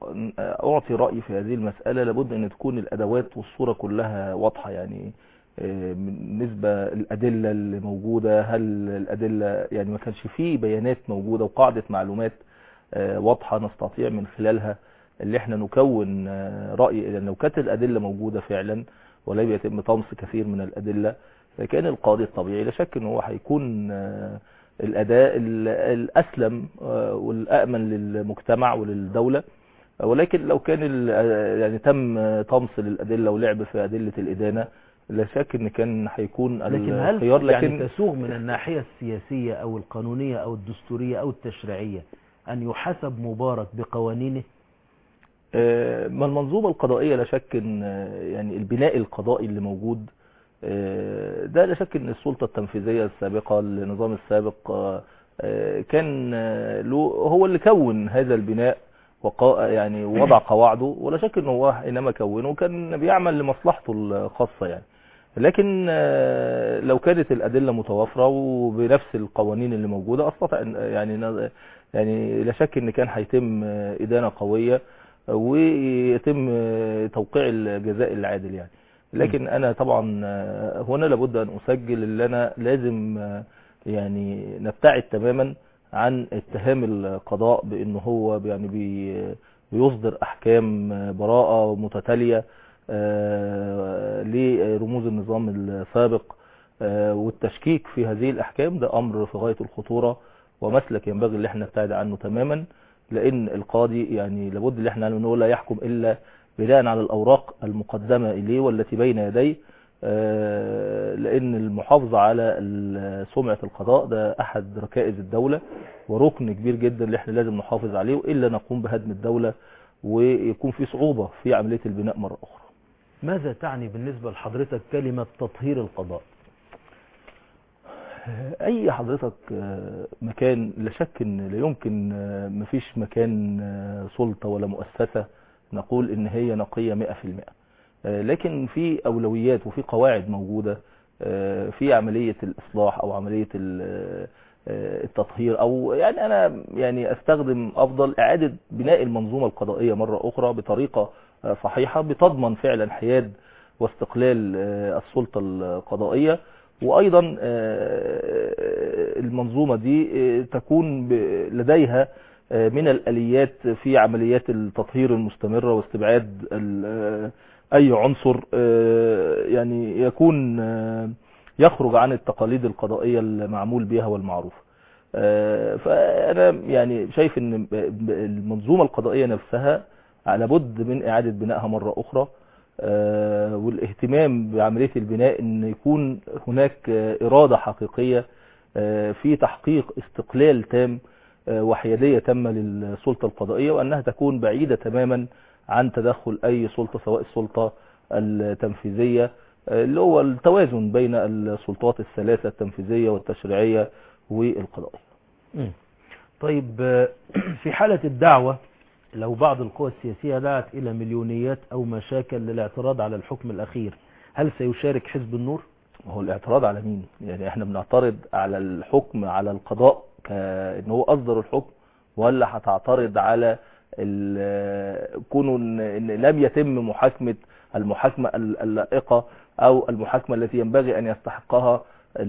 اعطي رأيي في هذه المسألة لابد ان تكون الادوات والصورة كلها واضحة يعني آه، بالنسبة الادلة اللي موجودة هل الادلة يعني ما كانش فيه بيانات موجودة وقاعدة معلومات آه، واضحة نستطيع من خلالها اللي احنا نكون آه، رأي لان لو كانت الادلة موجودة فعلا ولم يتم طمس كثير من الادلة كان القاضي الطبيعي لا شك ان هو هيكون آه، الاداء ال- الاسلم آه، والامن للمجتمع وللدولة ولكن لو كان ال- آه، يعني تم آه، طمس للادله ولعب في ادله الادانه لا شك ان كان هيكون لكن هل الخيار يعني لكن تسوغ من الناحية السياسية او القانونية او الدستورية او التشريعية أن يحاسب مبارك بقوانينه آه، ما المنظومة القضائية لا شك ان آه، يعني البناء القضائي اللي موجود آه، ده لا شك ان السلطة التنفيذية السابقة النظام السابق آه، آه، كان آه، له هو اللي كون هذا البناء وقا يعني وضع قواعده ولا شك ان هو حينما كونه كان بيعمل لمصلحته الخاصة يعني لكن آه، لو كانت الأدلة متوافرة وبنفس القوانين اللي موجودة استطاع إن- يعني ن- يعني لا شك ان كان هيتم آه، إدانة قوية ويتم آه، توقيع الجزاء العادل يعني لكن انا طبعا آه، هنا لابد ان اسجل اللي انا لازم آه، يعني نبتعد تماما عن اتهام القضاء بانه هو يعني بي بيصدر احكام آه، براءة متتالية آه، لرموز النظام السابق آه، والتشكيك في هذه الاحكام ده امر في غاية الخطورة ومسلك ينبغي اللي احنا نبتعد عنه تماما لان القاضي يعني لابد اللي احنا نقول لا يحكم الا بناء على الاوراق المقدمة اليه والتي بين يديه آه، لان المحافظة على ال- سمعة القضاء ده احد ركائز الدولة وركن كبير جدا اللي احنا لازم نحافظ عليه والا نقوم بهدم الدولة ويكون في صعوبة في عملية البناء مرة اخرى ماذا تعني بالنسبة لحضرتك كلمة تطهير القضاء اي حضرتك آه، مكان لا شك ان لا يمكن آه، مفيش مكان آه، سلطة ولا مؤسسة نقول ان هي نقية 100% آه، لكن في اولويات وفي قواعد موجودة آه، في عملية الاصلاح او عملية ال- آه، التطهير او يعني انا يعني استخدم افضل اعادة بناء المنظومة القضائية مرة اخرى بطريقة آه، صحيحة بتضمن فعلا حياد واستقلال آه، السلطة القضائية وايضا آه، المنظومة دي آه، تكون ب- لديها آه، من الاليات في عمليات التطهير المستمرة واستبعاد ال- آه، اي عنصر آه، يعني يكون آه، يخرج عن التقاليد القضائية المعمول بها والمعروفة آه، فانا يعني شايف ان ب- ب- المنظومة القضائية نفسها على بد من اعادة بنائها مرة اخرى آه، والاهتمام بعملية البناء ان يكون هناك آه، ارادة حقيقية آه، في تحقيق استقلال تام آه، وحيادية تامة للسلطة القضائية وانها تكون بعيدة تماما عن تدخل اي سلطة سواء السلطة التنفيذية آه، اللي هو التوازن بين السلطات الثلاثة التنفيذية والتشريعية والقضائية مم. طيب آه، في حالة الدعوة لو بعض القوى السياسية دعت إلى مليونيات أو مشاكل للاعتراض على الحكم الأخير هل سيشارك حزب النور؟ هو الاعتراض على مين يعني احنا بنعترض على الحكم على القضاء كان هو اصدر الحكم ولا هتعترض على ال- كونه ان إن لم يتم محاكمة المحاكمة ال- اللائقة او المحاكمة التي ينبغي ان يستحقها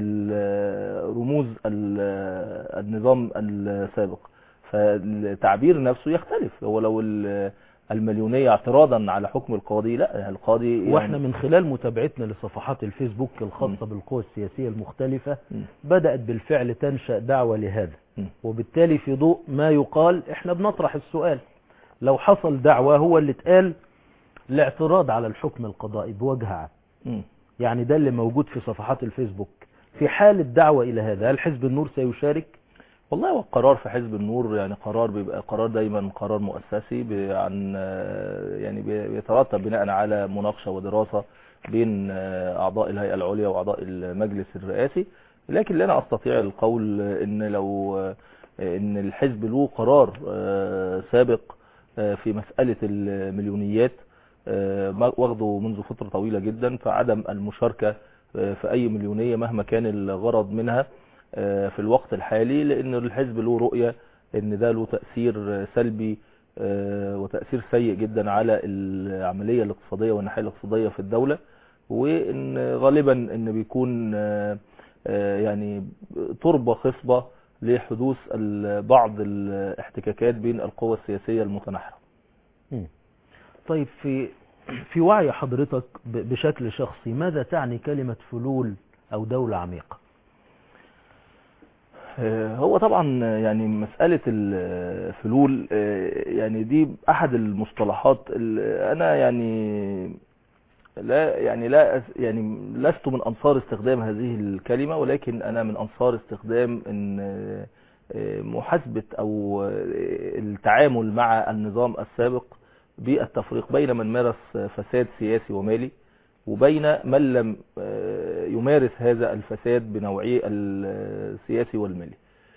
ال- رموز ال- النظام السابق فالتعبير نفسه يختلف هو لو ال- المليونية اعتراضا على حكم القاضي لا القاضي يعني واحنا من خلال متابعتنا لصفحات الفيسبوك الخاصة بالقوى السياسية المختلفة مم. بدأت بالفعل تنشأ دعوة لهذا مم. وبالتالي في ضوء ما يقال احنا بنطرح السؤال لو حصل دعوة هو اللي اتقال الاعتراض على الحكم القضائي بوجه عام مم. يعني ده اللي موجود في صفحات الفيسبوك في حال الدعوة إلى هذا هل حزب النور سيشارك؟ والله هو القرار في حزب النور يعني قرار بيبقى قرار دايما قرار مؤسسي بي- عن آه، يعني بي- بيترتب بناء على مناقشة ودراسة بين آه، أعضاء الهيئة العليا وأعضاء المجلس الرئاسي لكن لا أنا أستطيع القول إن لو آه، إن الحزب له قرار آه، سابق آه، في مسألة المليونيات آه، ما- واخده منذ فترة طويلة جدا فعدم المشاركة آه، في أي مليونية مهما كان الغرض منها آه، في الوقت الحالي لأن الحزب له رؤية إن ده له تأثير آه، سلبي آه، وتأثير سيء جدا على العملية الاقتصادية والناحية الاقتصادية في الدولة وإن غالبا إن بيكون آه، آه، يعني تربة خصبة لحدوث ال- بعض الاحتكاكات بين القوى السياسية المتناحرة مم. طيب في في وعي حضرتك ب- بشكل شخصي ماذا تعني كلمة فلول أو دولة عميقة؟ آه، هو طبعا يعني مسألة الفلول آه، يعني دي أحد المصطلحات اللي أنا يعني لا يعني لا أس- يعني لست من أنصار استخدام هذه الكلمة ولكن أنا من أنصار استخدام إن آه، محاسبة أو آه، التعامل مع النظام السابق بالتفريق بين من مارس فساد سياسي ومالي وبين من لم آه، يمارس هذا الفساد بنوعيه السياسي والمالي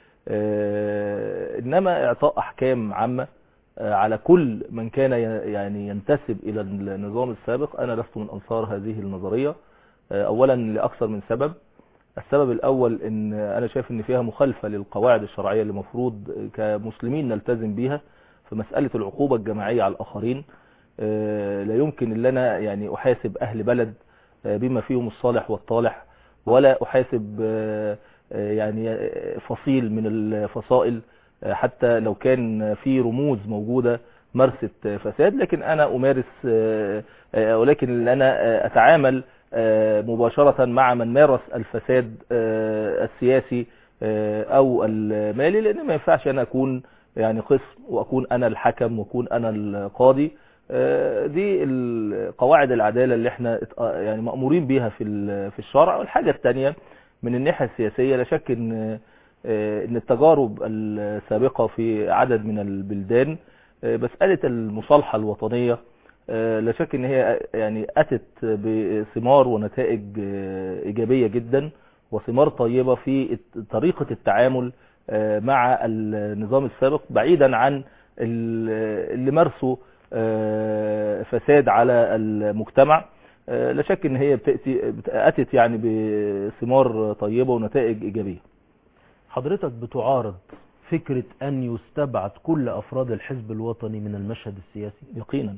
آه، إنما إعطاء أحكام عامة آه، على كل من كان ي- يعني ينتسب إلى النظام السابق أنا لست من أنصار هذه النظرية آه، أولا لأكثر من سبب السبب الأول إن أنا شايف إن فيها مخالفة للقواعد الشرعية اللي المفروض كمسلمين نلتزم بيها في مسألة العقوبة الجماعية على الآخرين آه، لا يمكن ان انا يعني احاسب اهل بلد آه، بما فيهم الصالح والطالح ولا احاسب آه، آه، يعني آه، فصيل من الفصائل آه، حتى لو كان في رموز موجودة مارست آه، فساد لكن انا امارس آه، آه، ولكن ان انا آه، اتعامل آه، مباشرة مع من مارس الفساد آه، السياسي آه، او المالي لان ما ينفعش انا اكون يعني قسم واكون انا الحكم واكون انا القاضي آه، دي ال- قواعد العدالة اللي احنا ات- آه، يعني مأمورين بيها في ال- في الشرع والحاجة التانية من الناحية السياسية لا شك ان آه، ان التجارب السابقة في عدد من البلدان آه، مسألة المصالحة الوطنية آه، لا شك ان هي يعني اتت بثمار ونتائج آه، ايجابية جدا وثمار طيبة في الت- طريقة التعامل آه، مع النظام السابق بعيدا عن ال- اللي مارسوا آه، فساد على المجتمع آه، لا شك ان هي بتأتي بت- اتت يعني بثمار طيبة ونتائج ايجابية حضرتك بتعارض فكرة أن يستبعد كل أفراد الحزب الوطني من المشهد السياسي يقينا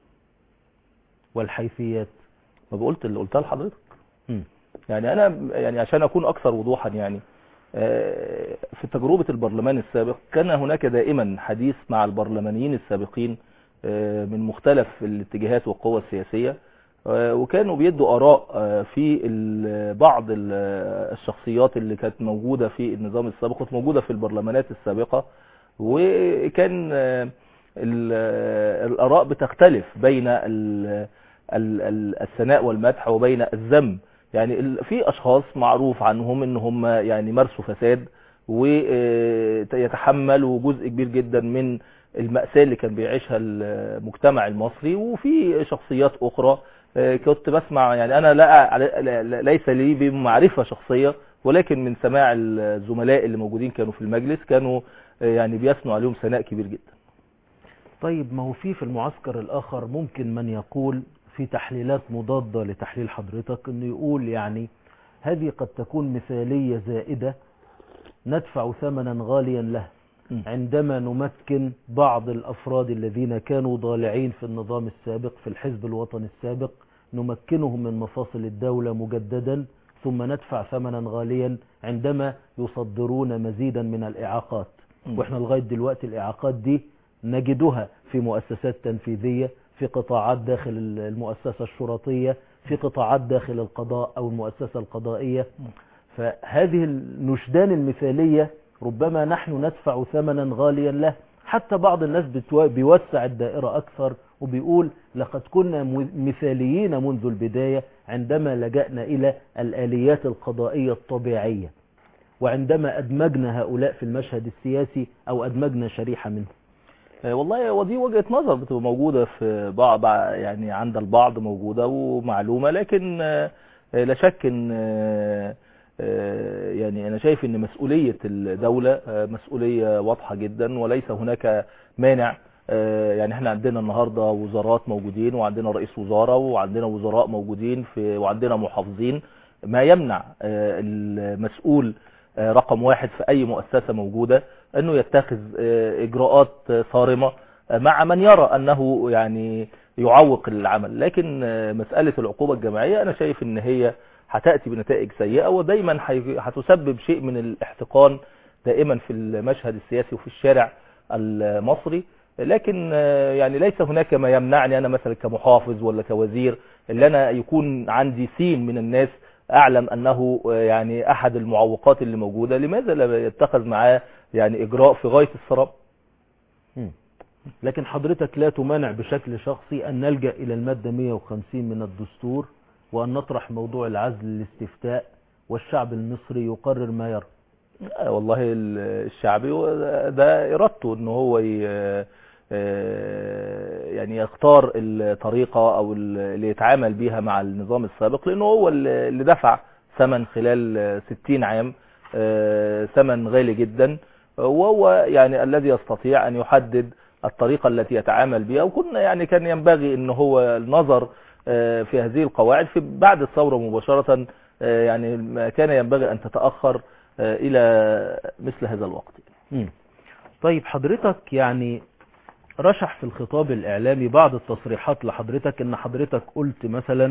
والحيثيات ما بقولت اللي قلتها لحضرتك مم. يعني انا يعني عشان اكون اكثر وضوحا يعني آه، في تجربة البرلمان السابق كان هناك دائما حديث مع البرلمانيين السابقين آه، من مختلف الاتجاهات والقوى السياسية آه، وكانوا بيدوا آراء آه، في ال- بعض ال- الشخصيات اللي كانت موجودة في النظام السابق كانت موجودة في البرلمانات السابقة وكان آه، ال- آه، الآراء بتختلف بين ال- ال- ال- الثناء والمدح وبين الذم يعني ال- في اشخاص معروف عنهم ان هم يعني مارسوا فساد ويتحملوا جزء كبير جدا من المأساة اللي كان بيعيشها المجتمع المصري وفي شخصيات اخرى آه، كنت بسمع يعني انا لا لا- لا- ليس لي بمعرفة شخصية ولكن من سماع الزملاء اللي موجودين كانوا في المجلس كانوا آه، يعني بيثنوا عليهم ثناء كبير جدا طيب ما هو في في المعسكر الآخر ممكن من يقول في تحليلات مضادة لتحليل حضرتك انه يقول يعني هذه قد تكون مثالية زائدة ندفع ثمنا غاليا له م. عندما نمكن بعض الأفراد الذين كانوا ضالعين في النظام السابق في الحزب الوطني السابق نمكنهم من مفاصل الدولة مجددا ثم ندفع ثمنا غاليا عندما يصدرون مزيدا من الإعاقات م. واحنا لغاية دلوقتي الإعاقات دي نجدها في مؤسسات تنفيذية في قطاعات داخل المؤسسة الشرطية في قطاعات داخل القضاء أو المؤسسة القضائية فهذه النشدان المثالية ربما نحن ندفع ثمنا غاليا له حتى بعض الناس بتو- بيوسع الدائرة أكثر وبيقول لقد كنا م- مثاليين منذ البداية عندما لجأنا إلى الآليات القضائية الطبيعية وعندما أدمجنا هؤلاء في المشهد السياسي أو أدمجنا شريحة منهم آه، والله ودي وجهة نظر بتبقى موجودة في بعض يعني عند البعض موجودة ومعلومة لكن آه، آه، لا شك ان آه، آه، يعني انا شايف ان مسؤولية الدولة آه، مسؤولية واضحة جدا وليس هناك مانع آه، يعني احنا عندنا النهاردة وزارات موجودين وعندنا رئيس وزارة وعندنا وزراء موجودين في وعندنا محافظين ما يمنع آه، المسؤول آه، رقم واحد في اي مؤسسة موجودة انه يتخذ آه، اجراءات آه، صارمة آه، مع من يرى انه يعني يعوق العمل لكن آه، مسألة العقوبة الجماعية انا شايف ان هي هتأتي بنتائج سيئة ودايما هي- هتسبب شيء من الاحتقان دائما في المشهد السياسي وفي الشارع المصري لكن آه، يعني ليس هناك ما يمنعني انا مثلا كمحافظ ولا كوزير اللي انا يكون عندي سين من الناس اعلم انه آه، يعني احد المعوقات اللي موجودة لماذا لا يتخذ معاه يعني اجراء في غاية الصرام مم. لكن حضرتك لا تمانع بشكل شخصي أن نلجأ إلى المادة 150 من الدستور وأن نطرح موضوع العزل للاستفتاء والشعب المصري يقرر ما يرى آه، والله ال- الشعبي هو ده- ده ارادته ان هو ي- آه، يعني يختار الطريقة او ال- اللي يتعامل بيها مع النظام السابق لانه هو اللي اللي دفع ثمن خلال 60 عام آه، ثمن غالي جدا وهو يعني الذي يستطيع ان يحدد الطريقة التي يتعامل بها وكنا يعني كان ينبغي ان هو النظر آه، في هذه القواعد في بعد الثورة مباشرة آه، يعني ما كان ينبغي ان تتأخر آه، الى مثل هذا الوقت مم. طيب حضرتك يعني رشح في الخطاب الإعلامي بعض التصريحات لحضرتك إن حضرتك قلت مثلا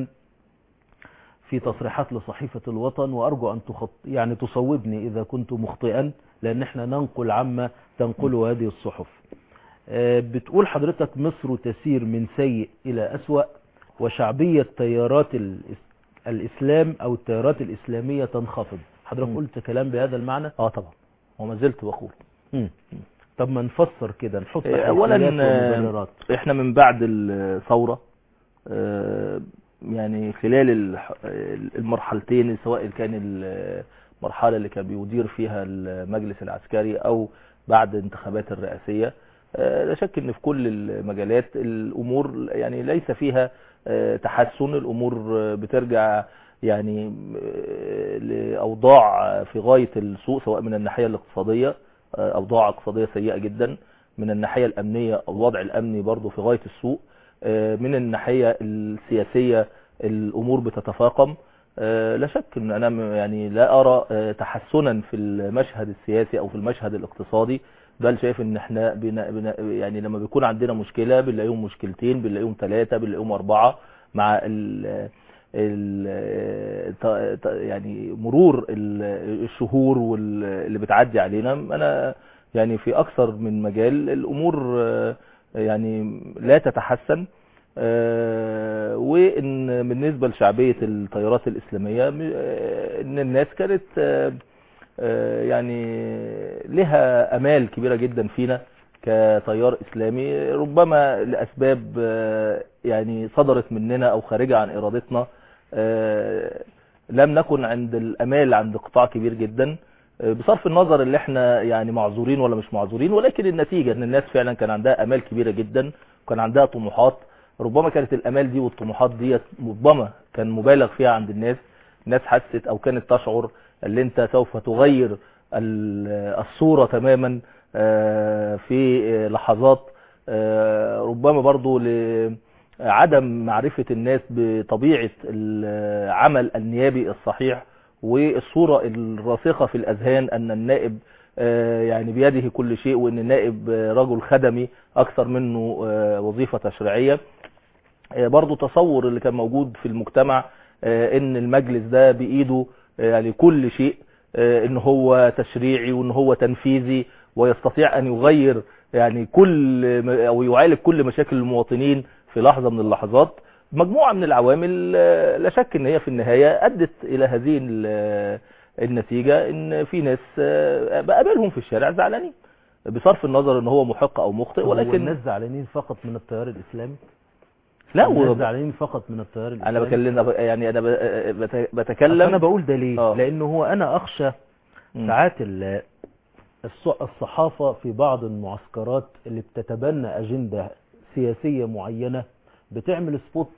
في تصريحات لصحيفة الوطن وأرجو أن تخط يعني تصوبني إذا كنت مخطئا لأن احنا ننقل عما تنقله هذه الصحف آه، بتقول حضرتك مصر تسير من سيء إلى أسوأ وشعبية تيارات الإس- الإسلام أو التيارات الإسلامية تنخفض حضرتك مم. قلت كلام بهذا المعنى اه طبعا وما زلت بقول مم. طب ما نفسر كده نحط إيه، اولا حيثيات ومبررات آه، احنا من بعد الثورة آه، يعني خلال الح- المرحلتين سواء كان المرحلة اللي كان بيدير فيها المجلس العسكري او بعد انتخابات الرئاسية آه، لا شك ان في كل المجالات الامور يعني ليس فيها آه، تحسن الامور آه، بترجع يعني آه، لاوضاع في غاية السوء سواء من الناحية الاقتصادية آه، اوضاع اقتصادية سيئة جدا من الناحية الامنية الوضع الامني برضو في غاية السوء آه، من الناحية السياسية الامور بتتفاقم آه، لا شك ان انا م- يعني لا ارى آه، تحسنا في المشهد السياسي او في المشهد الاقتصادي بل شايف ان احنا بنا بنا يعني لما بيكون عندنا مشكلة بنلاقيهم مشكلتين بنلاقيهم ثلاثة بنلاقيهم اربعة مع ال ال ت- ت- يعني مرور ال- الشهور وال- اللي بتعدي علينا انا يعني في اكثر من مجال الامور آه، يعني لا تتحسن آه، وان بالنسبة لشعبية التيارات الاسلامية م- آه، ان الناس كانت آه، آه، يعني لها امال كبيرة جدا فينا كتيار اسلامي ربما لاسباب آه، يعني صدرت مننا او خارجة عن ارادتنا آه، لم نكن عند الامال عند قطاع كبير جدا آه، بصرف النظر اللي احنا يعني معذورين ولا مش معذورين ولكن النتيجة ان الناس فعلا كان عندها امال كبيرة جدا وكان عندها طموحات ربما كانت الامال دي والطموحات دي ربما كان مبالغ فيها عند الناس الناس حست او كانت تشعر اللي انت سوف تغير ال- الصورة تماما آه، في آه، لحظات آه، ربما برضو لعدم معرفة الناس بطبيعة العمل النيابي الصحيح والصورة الراسخة في الأذهان أن النائب آه، يعني بيده كل شيء وأن النائب آه، رجل خدمي أكثر منه آه، وظيفة تشريعية آه، برضو تصور اللي كان موجود في المجتمع آه، ان المجلس ده بايده آه، يعني كل شيء آه، ان هو تشريعي وان هو تنفيذي ويستطيع ان يغير يعني كل او يعالج كل مشاكل المواطنين في لحظة من اللحظات مجموعة من العوامل آه، لا شك ان هي في النهاية ادت الى هذه ال- النتيجة ان في ناس آه، بقابلهم في الشارع زعلانين بصرف النظر ان هو محق او مخطئ هو ولكن الناس زعلانين فقط من التيار الإسلامي لا الناس و... زعلانين فقط من التيار الإسلامي انا بكلم يعني انا ب- بت- أصل بتكلم انا بقول ده ليه آه. لانه هو انا اخشى مم. ساعات ال- الص- الصحافة في بعض المعسكرات اللي بتتبنى أجندة سياسية معينة بتعمل سبوت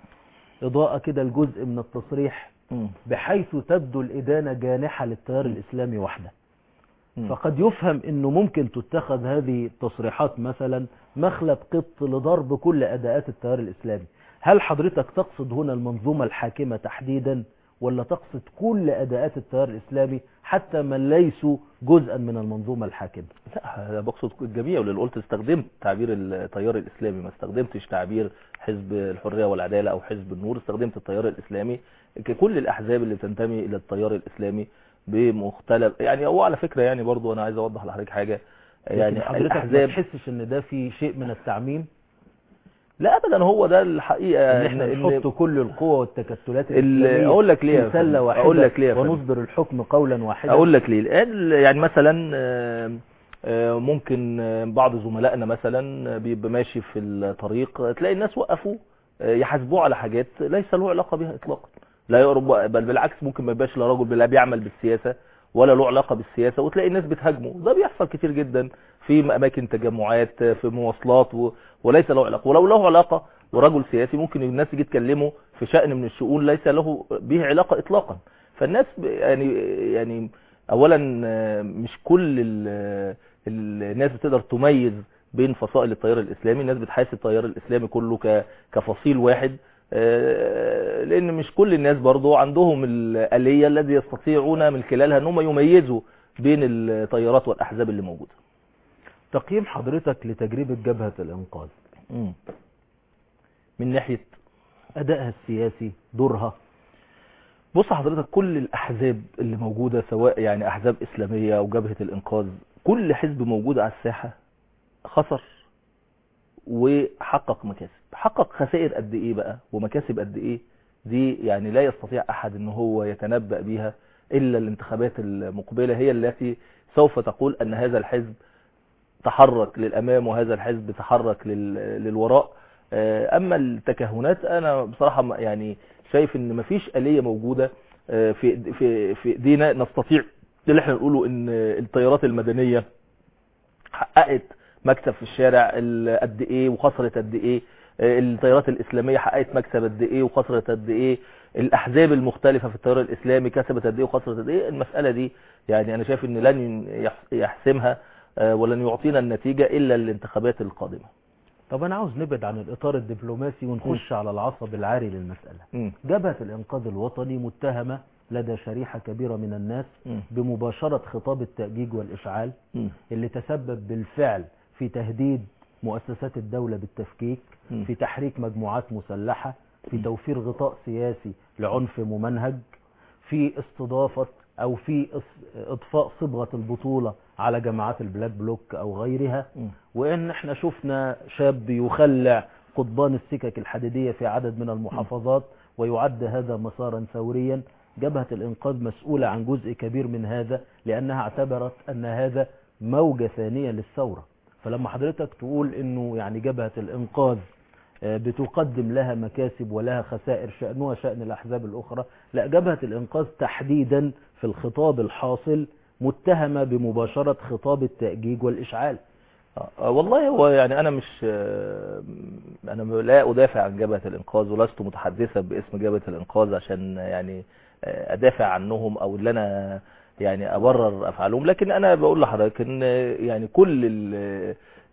إضاءة كده لجزء من التصريح مم. بحيث تبدو الإدانة جانحة للتيار الإسلامي وحده مم. فقد يفهم أنه ممكن تتخذ هذه التصريحات مثلا مخلب قط لضرب كل أداءات التيار الإسلامي هل حضرتك تقصد هنا المنظومة الحاكمة تحديدا ولا تقصد كل أداءات التيار الإسلامي حتى من ليسوا جزءا من المنظومة الحاكمة لا انا بقصد الجميع ولان قلت استخدمت تعبير التيار الاسلامي ما استخدمتش تعبير حزب الحريه والعداله او حزب النور استخدمت التيار الاسلامي ككل الاحزاب اللي تنتمي الى التيار الاسلامي بمختلف يعني هو على فكره يعني برضو انا عايز اوضح لحضرتك حاجه يعني يعني حضرتك ما الاحزاب تحسش ان ده في شيء من التعميم لا ابدا هو ده الحقيقه ان احنا إن- نحط كل القوة والتكتلات ال- الإسلامية اقول لك ليه يا في سلة فندم؟ واحدة اقول لك ليه يا فندم؟ ونصدر الحكم قولا واحدا اقول لك ليه لان يعني مثلا آه، آه، ممكن آه، بعض زملائنا مثلا بيبقى ماشي في الطريق تلاقي الناس وقفوه آه، يحاسبوه على حاجات ليس له علاقه بها اطلاقا لا يقرب بل بالعكس ممكن ما يبقاش لا رجل لا بيعمل بالسياسه ولا له علاقه بالسياسه وتلاقي الناس بتهاجمه ده بيحصل كتير جدا في اماكن تجمعات في مواصلات و... وليس له علاقه ولو له علاقه ورجل سياسي ممكن الناس تيجي تكلمه في شأن من الشؤون ليس له به علاقه اطلاقا فالناس ب- يعني يعني اولا آه، مش كل ال- الناس بتقدر تميز بين فصائل التيار الاسلامي الناس بتحاسب التيار الاسلامي كله ك- كفصيل واحد آه، لان مش كل الناس برضو عندهم الآلية الذي يستطيعون من خلالها ان هم يميزوا بين التيارات والاحزاب اللي موجودة تقييم حضرتك لتجربة جبهة الإنقاذ مم. من ناحية أدائها السياسي دورها بص حضرتك كل الاحزاب اللي موجودة سواء يعني احزاب اسلامية او جبهة الانقاذ كل حزب موجود على الساحة خسر وحقق مكاسب حقق خسائر قد ايه بقى ومكاسب قد ايه دي يعني لا يستطيع احد ان هو يتنبأ بيها الا الانتخابات المقبلة هي التي سوف تقول ان هذا الحزب تحرك للامام وهذا الحزب تحرك لل- للوراء آه، اما التكهنات انا بصراحة ما- يعني شايف ان مفيش آلية موجودة آه، في في في ايدينا نستطيع اللي احنا نقوله ان التيارات المدنية حققت مكسب في الشارع ال- قد ايه وخسرت قد ايه آه، التيارات الاسلامية حققت مكسب قد ايه وخسرت قد ايه الاحزاب المختلفة في التيار الاسلامي كسبت قد ايه وخسرت قد ايه المسألة دي يعني انا شايف ان لن يح- يحسمها آه، ولن يعطينا النتيجة الا الانتخابات القادمة طب أنا عاوز نبعد عن الإطار الدبلوماسي ونخش على العصب العاري للمسألة مم. جبهة الإنقاذ الوطني متهمة لدى شريحة كبيرة من الناس مم. بمباشرة خطاب التأجيج والإشعال مم. اللي تسبب بالفعل في تهديد مؤسسات الدولة بالتفكيك مم. في تحريك مجموعات مسلحة في توفير غطاء سياسي لعنف ممنهج في استضافة أو في إص- إضفاء صبغة البطولة على جماعات البلاك بلوك أو غيرها مم. وإن إحنا شفنا شاب يخلع قضبان السكك الحديدية في عدد من المحافظات ويعد هذا مسارا ثوريا جبهة الإنقاذ مسؤولة عن جزء كبير من هذا لأنها اعتبرت أن هذا موجة ثانية للثورة فلما حضرتك تقول أنه يعني جبهة الإنقاذ آه، بتقدم لها مكاسب ولها خسائر شأنها شأن الأحزاب الأخرى لا جبهة الإنقاذ تحديدا في الخطاب الحاصل متهمة بمباشرة خطاب التأجيج والإشعال آه، والله هو يعني انا مش آه، انا لا ادافع عن جبهة الانقاذ ولست متحدثا باسم جبهة الانقاذ عشان يعني آه، ادافع عنهم او اللي انا يعني ابرر افعالهم لكن انا بقول لحضرتك ان يعني كل ال-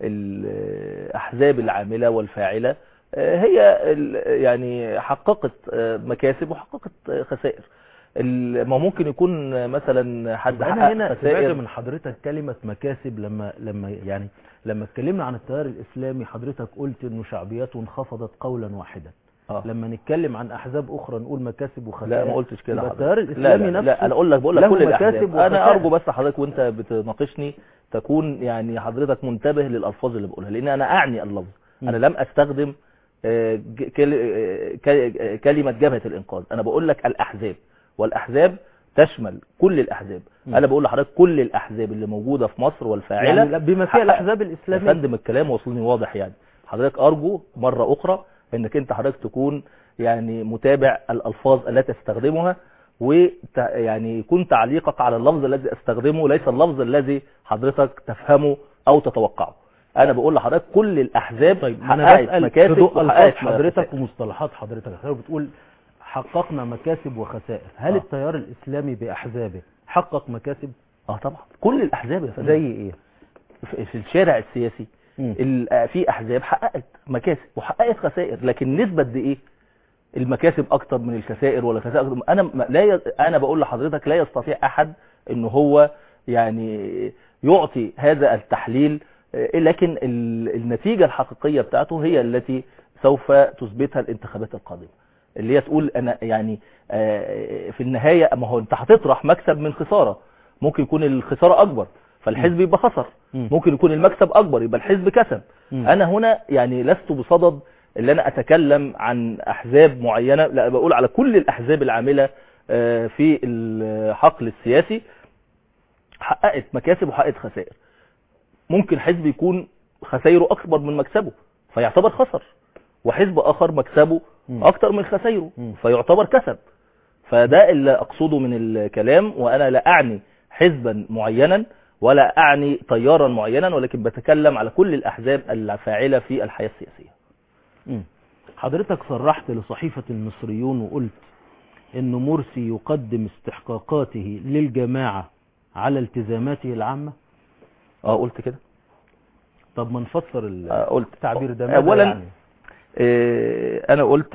الاحزاب العاملة والفاعلة آه، هي ال- يعني حققت آه، مكاسب وحققت آه، خسائر ال- ما ممكن يكون مثلا حد انا حقق هنا خسائر سمعت من حضرتك كلمة مكاسب لما لما يعني لما اتكلمنا عن التيار الاسلامي حضرتك قلت انه شعبيته انخفضت قولا واحدا آه. لما نتكلم عن احزاب اخرى نقول مكاسب وخسائر لا ما قلتش كده يبقى حضرتك. التيار لا الاسلامي لا, نفسه لا انا اقول لك بقول لك له كل مكاسب الاحزاب انا وخسائر. ارجو بس حضرتك وانت بتناقشني تكون يعني حضرتك منتبه للالفاظ اللي بقولها لان انا اعني اللفظ م. انا لم استخدم آه، ج- كل- آه، ك- كلمة جبهة الانقاذ انا بقول لك الاحزاب والاحزاب تشمل كل الاحزاب م. انا بقول لحضرتك كل الاحزاب اللي موجودة في مصر والفاعلة يعني لا، بما فيها حقق- الاحزاب يا الاسلاميه فندم الكلام وصلني واضح يعني حضرتك ارجو مرة اخرى انك انت حضرتك تكون يعني متابع الالفاظ التي استخدمها وت يعني يكون تعليقك على اللفظ الذي استخدمه ليس اللفظ الذي حضرتك تفهمه او تتوقعه انا بقول لحضرتك كل الاحزاب طيب انا حققت بسال مكاسب في ضوء الفاظ وحققت حضرتك خسائر. ومصطلحات حضرتك حضرتك بتقول حققنا مكاسب وخسائر هل آه. التيار الاسلامي باحزابه حقق مكاسب اه طبعا كل الاحزاب يا فندم زي ايه في- في الشارع السياسي مم. ال- في احزاب حققت مكاسب وحققت خسائر لكن نسبة قد ايه المكاسب اكتر من الخسائر ولا خسائر أكتر انا ما- لا ي... انا بقول لحضرتك لا يستطيع احد ان هو يعني يعطي هذا التحليل آه، لكن ال- النتيجة الحقيقية بتاعته هي التي سوف تثبتها الانتخابات القادمة اللي هي تقول انا يعني آه، في النهاية ما هو انت هتطرح مكسب من خسارة ممكن يكون الخسارة اكبر فالحزب يبقى خسر مم. ممكن يكون المكسب اكبر يبقى الحزب كسب مم. انا هنا يعني لست بصدد اللي انا اتكلم عن احزاب معينة لا بقول على كل الاحزاب العاملة آه، في الحقل السياسي حققت مكاسب وحققت خسائر ممكن حزب يكون خسائره اكبر من مكسبه فيعتبر خسر وحزب اخر مكسبه مم. اكتر من خسائره مم. فيعتبر كسب فده اللي اقصده من الكلام وانا لا اعني حزبا معينا ولا اعني تيارا معينا ولكن بتكلم على كل الاحزاب الفاعله في الحياه السياسيه مم. حضرتك صرحت لصحيفة المصريون وقلت ان مرسي يقدم استحقاقاته للجماعة على التزاماته العامة اه قلت كده طب ما نفسر ال- آه، قلت التعبير ده ماذا اولا يعني؟ آه، انا قلت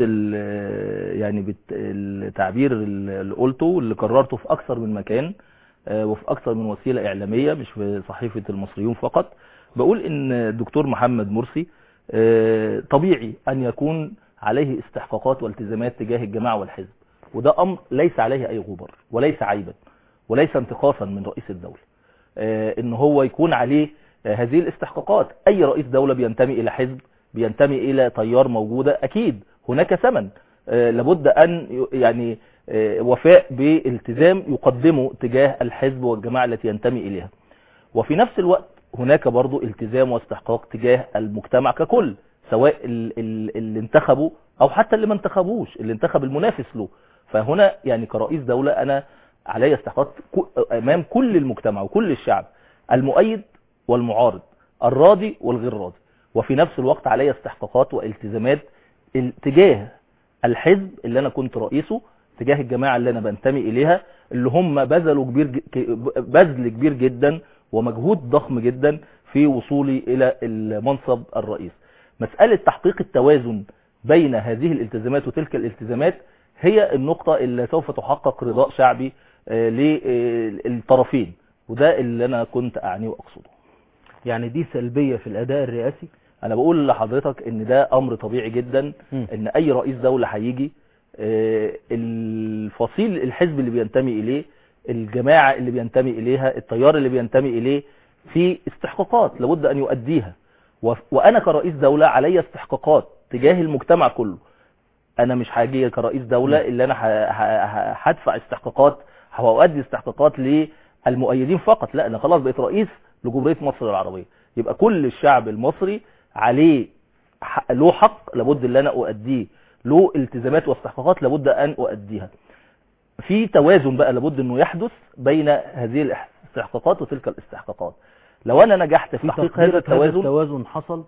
ال- يعني بت- التعبير اللي قلته اللي كررته في اكثر من مكان آه، وفي اكثر من وسيله اعلاميه مش في صحيفه المصريون فقط بقول ان الدكتور محمد مرسي آه، طبيعي ان يكون عليه استحقاقات والتزامات تجاه الجماعه والحزب وده امر ليس عليه اي غبار وليس عيبا وليس انتقاصا من رئيس الدوله آه، ان هو يكون عليه آه، هذه الاستحقاقات اي رئيس دولة بينتمي الى حزب بينتمي الى تيار موجودة اكيد هناك ثمن آه، لابد ان ي- يعني آه، وفاء بالتزام يقدمه تجاه الحزب والجماعة التي ينتمي اليها وفي نفس الوقت هناك برضو التزام واستحقاق تجاه المجتمع ككل سواء ال- ال- اللي انتخبوا او حتى اللي ما انتخبوش اللي انتخب المنافس له فهنا يعني كرئيس دولة انا علي استحقاق ك- امام كل المجتمع وكل الشعب المؤيد والمعارض الراضي والغير راضي وفي نفس الوقت علي استحقاقات والتزامات ال- تجاه الحزب اللي انا كنت رئيسه تجاه الجماعة اللي انا بنتمي اليها اللي هم بذلوا كبير ج- ك- بذل كبير جدا ومجهود ضخم جدا في وصولي الى المنصب الرئيس مسألة تحقيق التوازن بين هذه الالتزامات وتلك الالتزامات هي النقطة اللي سوف تحقق رضاء شعبي آه، للطرفين وده اللي انا كنت اعنيه واقصده يعني دي سلبية في الاداء الرئاسي انا بقول لحضرتك ان ده امر طبيعي جدا مم. ان اي رئيس دولة هيجي آه، الفصيل الحزب اللي بينتمي اليه الجماعة اللي بينتمي اليها التيار اللي بينتمي اليه في استحقاقات لابد ان يؤديها و- وانا كرئيس دولة علي استحقاقات تجاه المجتمع كله انا مش هاجي كرئيس دولة اللي انا ه- ه- ه- هدفع استحقاقات هؤدي استحقاقات للمؤيدين فقط لا انا خلاص بقيت رئيس لجمهورية مصر العربية يبقى كل الشعب المصري عليه ح- له حق لابد ان انا اؤديه له التزامات واستحقاقات لابد ان اؤديها في توازن بقى لابد انه يحدث بين هذه الاستحقاقات وتلك الاستحقاقات لو انا نجحت في في تحقيق تقديرك هذا التوازن التوازن حصل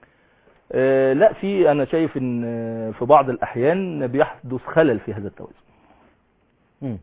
آه، لا في انا شايف ان آه، في بعض الاحيان بيحدث خلل في هذا التوازن مم.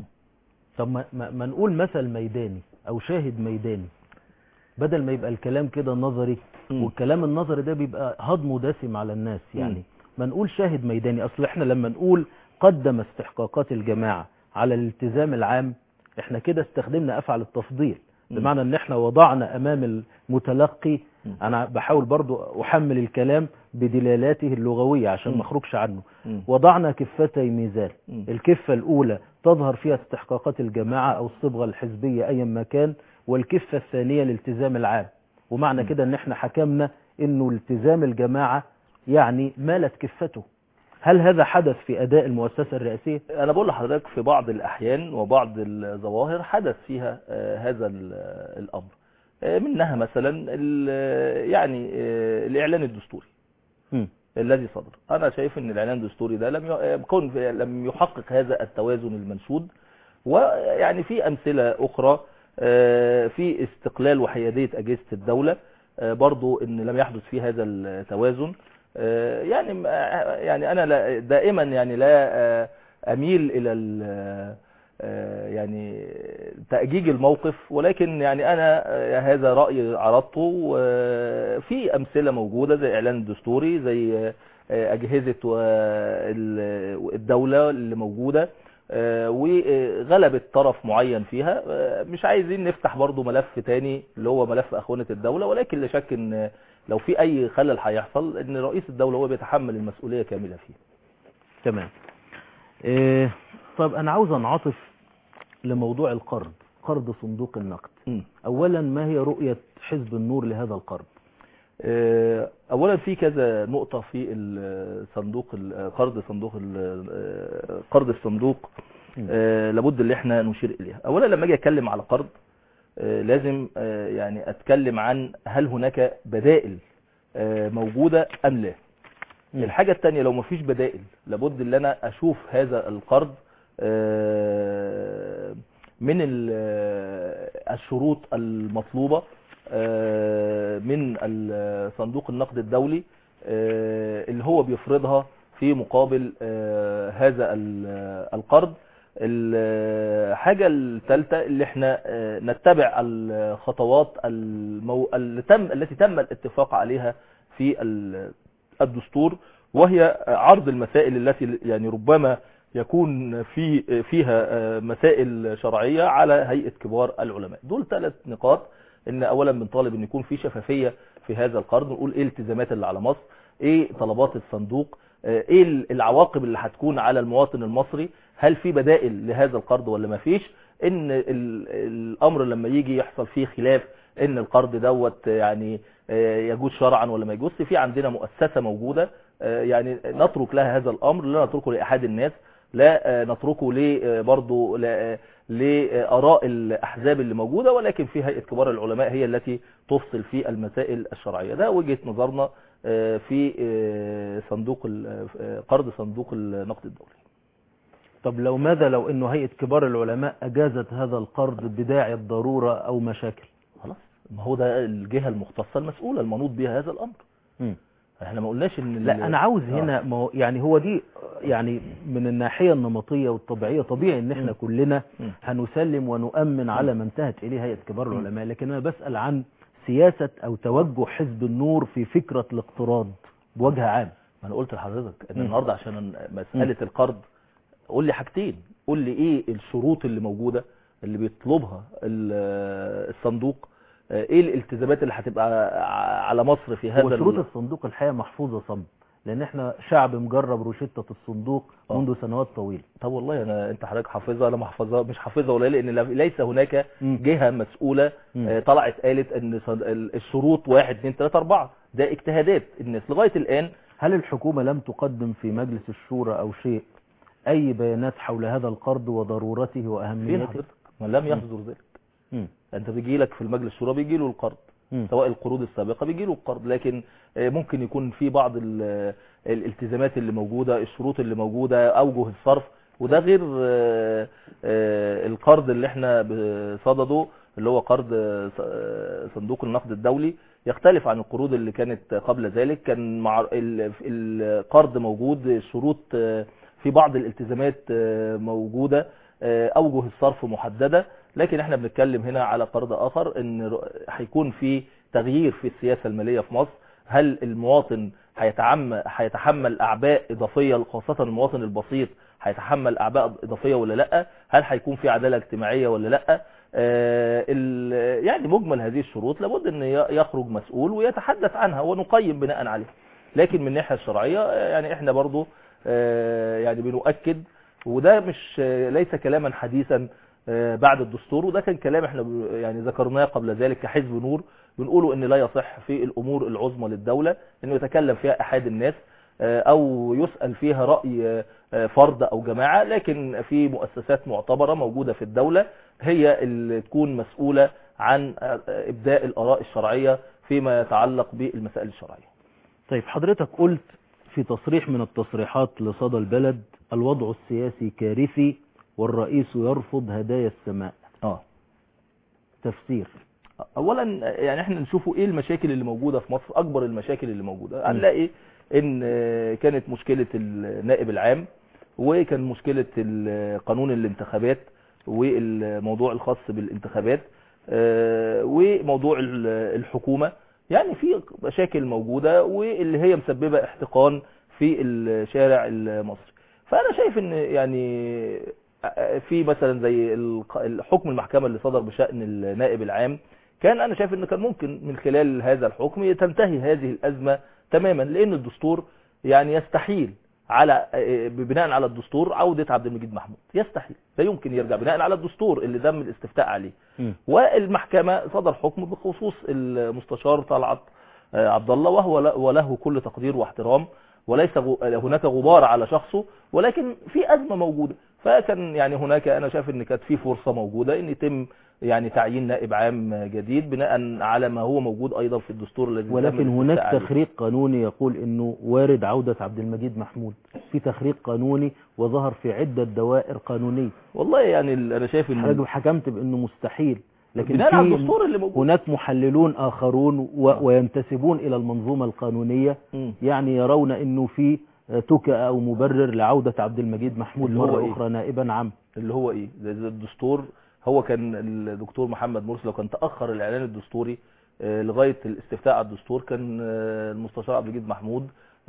طب ما, ما, ما نقول مثل ميداني او شاهد ميداني بدل ما يبقى الكلام كده نظري مم. والكلام النظري ده بيبقى هضمه دسم على الناس يعني مم. ما نقول شاهد ميداني اصل احنا لما نقول قدم استحقاقات الجماعة على الالتزام العام احنا كده استخدمنا افعل التفضيل مم. بمعنى ان احنا وضعنا امام المتلقي مم. انا بحاول برضو احمل الكلام بدلالاته اللغوية عشان مم. ما اخرجش عنه مم. وضعنا كفتي ميزان مم. الكفة الأولى تظهر فيها استحقاقات الجماعة أو الصبغة الحزبية أيا ما كان والكفة الثانية الالتزام العام ومعنى مم. كده ان احنا حكمنا انه التزام الجماعة يعني مالت كفته هل هذا حدث في أداء المؤسسة الرئاسية؟ انا بقول لحضرتك في بعض الاحيان وبعض الظواهر حدث فيها آه، هذا ال- الامر آه، منها مثلا ال- يعني آه، الاعلان الدستوري مم. الذي صدر انا شايف ان الاعلان الدستوري ده لم ي- يكون في- لم يحقق هذا التوازن المنشود ويعني في امثله اخرى آه، في استقلال وحياديه اجهزه الدوله آه، برضو ان لم يحدث فيه هذا التوازن آه، يعني م- آه، يعني انا لا- دائما يعني لا آه، اميل الى ال- آه، يعني تأجيج الموقف ولكن يعني انا آه، هذا رأي عرضته وفي امثلة موجودة زي اعلان الدستوري زي آه، اجهزة وال- الدولة اللي موجودة آه، وغلبت طرف معين فيها آه، مش عايزين نفتح برضو ملف تاني اللي هو ملف اخوانة الدولة ولكن لا شك ان لو في اي خلل هيحصل ان رئيس الدولة هو بيتحمل المسؤولية كاملة فيه تمام إيه طب أنا عاوز أنعطف لموضوع القرض قرض صندوق النقد مم. أولا ما هي رؤية حزب النور لهذا القرض؟ آه، اولا في كذا نقطة في الصندوق ال- قرض صندوق ال- آه، قرض الصندوق آه، لابد اللي احنا نشير اليها اولا لما اجي اتكلم على قرض آه، لازم آه، يعني اتكلم عن هل هناك بدائل آه، موجودة ام لا مم. الحاجة التانية لو مفيش بدائل لابد ان انا اشوف هذا القرض آه، من ال- الشروط المطلوبة آه، من ال- صندوق النقد الدولي آه، اللي هو بيفرضها في مقابل آه، هذا ال- القرض الحاجة الثالثة اللي احنا آه، نتبع الخطوات المو... اللي تم التي تم الاتفاق عليها في ال- الدستور وهي عرض المسائل التي يعني ربما يكون في فيها آه، مسائل شرعية على هيئة كبار العلماء دول ثلاث نقاط ان اولا بنطالب ان يكون في شفافية في هذا القرض نقول ايه الالتزامات اللي على مصر ايه طلبات الصندوق آه، ايه العواقب اللي هتكون على المواطن المصري هل في بدائل لهذا القرض ولا ما فيش ان ال- الامر لما يجي يحصل فيه خلاف ان القرض دوت يعني آه، يجوز شرعا ولا ما يجوزش في عندنا مؤسسة موجودة آه، يعني نترك لها هذا الامر لا نتركه لاحد الناس لا آه، نتركه ل آه، برضه لا- آه، لآراء الأحزاب اللي موجودة ولكن في هيئة كبار العلماء هي التي تفصل في المسائل الشرعية ده وجهة نظرنا آه، في آه، صندوق ال- آه، قرض صندوق النقد الدولي طب لو ماذا لو انه هيئة كبار العلماء اجازت هذا القرض بداعي الضرورة او مشاكل خلاص ما هو ده الجهة المختصة المسؤولة المنوط بها هذا الأمر مم. احنا ما قلناش ان ال- لا انا عاوز آه. هنا ما هو يعني هو دي يعني من الناحية النمطية والطبيعية طبيعي ان احنا مم. كلنا مم. هنسلم ونؤمن على ما انتهت اليه هيئة كبار العلماء لكن انا بسأل عن سياسة او توجه حزب النور في فكرة الاقتراض بوجه عام ما انا قلت لحضرتك ان مم. النهارده عشان مساله القرض قول لي حاجتين قول لي ايه الشروط اللي موجوده اللي بيطلبها ال- الصندوق آه، ايه الالتزامات اللي هتبقى ع- على مصر في هذا هو شروط ال- الصندوق الحقيقة محفوظة صم لان احنا شعب مجرب روشتة الصندوق آه. منذ سنوات طويلة طب والله انا انت حضرتك حافظها انا ما حافظها مش حافظها ولا إيه؟ لان لا- ليس هناك مم. جهه مسؤوله مم. آه، طلعت قالت ان صد- ال- الشروط واحد اتنين تلاته اربعه ده اجتهادات الناس لغايه الان هل الحكومة لم تقدم في مجلس الشورى أو شيء أي بيانات حول هذا القرض وضرورته فين وأهميته حضرتك ما لم يحضر ذلك مم. انت بيجي لك في المجلس الشورى بيجي له القرض مم. سواء القروض السابقة بيجي له القرض لكن آه، ممكن يكون في بعض ال- الالتزامات اللي موجودة الشروط اللي موجودة أوجه الصرف وده غير آه، آه، القرض اللي احنا بصدده اللي هو قرض آه، آه، صندوق النقد الدولي يختلف عن القروض اللي كانت قبل ذلك كان مع ال- القرض موجود الشروط آه، في بعض الالتزامات آه، موجودة آه، أوجه الصرف محددة لكن احنا بنتكلم هنا على قرض آخر ان ر- هيكون في تغيير في السياسة المالية في مصر هل المواطن هيتعم هيتحمل أعباء إضافية خاصة المواطن البسيط هيتحمل أعباء إضافية ولا لأ هل هيكون في عدالة اجتماعية ولا لأ آه، ال- يعني مجمل هذه الشروط لابد ان ي- يخرج مسؤول ويتحدث عنها ونقيم بناء عليها لكن من الناحية الشرعية آه، يعني احنا برضو آه، يعني بنؤكد وده مش آه، ليس كلاما حديثا آه، بعد الدستور وده كان كلام احنا ب- يعني ذكرناه قبل ذلك كحزب نور بنقوله ان لا يصح في الامور العظمى للدولة انه يتكلم فيها احد الناس آه، او يسأل فيها رأي آه، آه، فرد او جماعة لكن في مؤسسات معتبرة موجودة في الدولة هي اللي تكون مسؤولة عن آه، ابداء الاراء الشرعية فيما يتعلق بالمسائل الشرعية طيب حضرتك قلت في تصريح من التصريحات لصدى البلد الوضع السياسي كارثي والرئيس يرفض هدايا السماء اه تفسير اولا يعني احنا نشوفوا ايه المشاكل اللي موجودة في مصر اكبر المشاكل اللي موجودة هنلاقي ان آه، كانت مشكلة النائب العام وكان مشكلة ال- قانون الانتخابات والموضوع الخاص بالانتخابات آه، وموضوع ال- الحكومة يعني في مشاكل موجودة واللي هي مسببة احتقان في الشارع المصري فانا شايف ان يعني في مثلا زي الق- الحكم المحكمة اللي صدر بشأن النائب العام كان انا شايف ان كان ممكن من خلال هذا الحكم تنتهي هذه الازمة تماما لان الدستور يعني يستحيل على بناء على الدستور عودة عبد المجيد محمود يستحيل لا يمكن يرجع بناء على الدستور اللي تم الاستفتاء عليه مم. والمحكمة صدر حكم بخصوص المستشار طلعت آه، عبد الله وهو ل- وله كل تقدير واحترام وليس غ- هناك غبار على شخصه ولكن في أزمة موجودة فكان يعني هناك أنا شايف أن كانت في فرصة موجودة أن يتم يعني تعيين نائب عام جديد بناء على ما هو موجود ايضا في الدستور الذي تم ولكن هناك الاستفتاء عليه. تخريج قانوني يقول انه وارد عودة عبد المجيد محمود في تخريج قانوني وظهر في عدة دوائر قانونية والله يعني ال- انا شايف ان حضرتك حكمت بانه مستحيل لكن بناء على في الدستور اللي موجود هناك محللون اخرون و... وينتسبون الى المنظومة القانونية مم. يعني يرون انه في تكأ او مبرر لعودة عبد المجيد محمود اللي هو مرة إيه؟ اخرى نائبا عام اللي هو ايه ده ده الدستور هو كان الدكتور محمد مرسي لو كان تاخر الاعلان الدستوري آه، لغايه الاستفتاء على الدستور كان آه، المستشار عبد المجيد محمود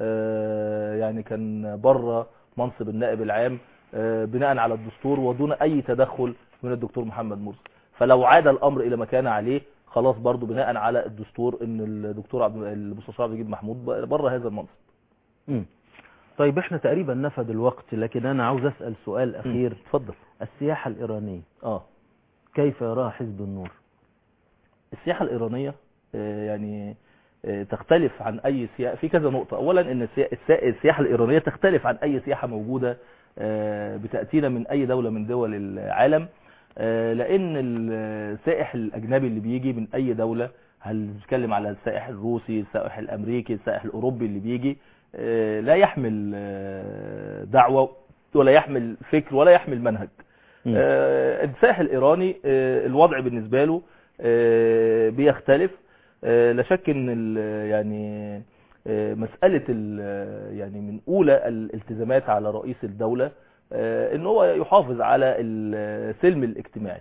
آه، يعني كان بره منصب النائب العام آه، بناء على الدستور ودون اي تدخل من الدكتور محمد مرسي فلو عاد الامر الى ما كان عليه خلاص برضو بناء على الدستور ان الدكتور عبد المستشار عبد المجيد محمود بره هذا المنصب مم. طيب احنا تقريبا نفد الوقت لكن انا عاوز اسأل سؤال اخير اتفضل السياحة الايرانية اه كيف يراها حزب النور السياحة الإيرانية آه، يعني آه، تختلف عن أي سياحة في كذا نقطة أولا أن السيا- السا- السياحة الإيرانية تختلف عن أي سياحة موجودة آه، بتأتينا من أي دولة من دول العالم آه، لأن السائح الأجنبي اللي بيجي من أي دولة هل بنتكلم على السائح الروسي السائح الأمريكي السائح الأوروبي اللي بيجي آه، لا يحمل آه، دعوة ولا يحمل فكر ولا يحمل منهج مم. آه، السائح الإيراني آه، الوضع بالنسبة له آه، بيختلف آه، لا شك ان ال- يعني آه، مسألة ال- يعني من أولى الالتزامات على رئيس الدولة آه، ان هو يحافظ على السلم الاجتماعي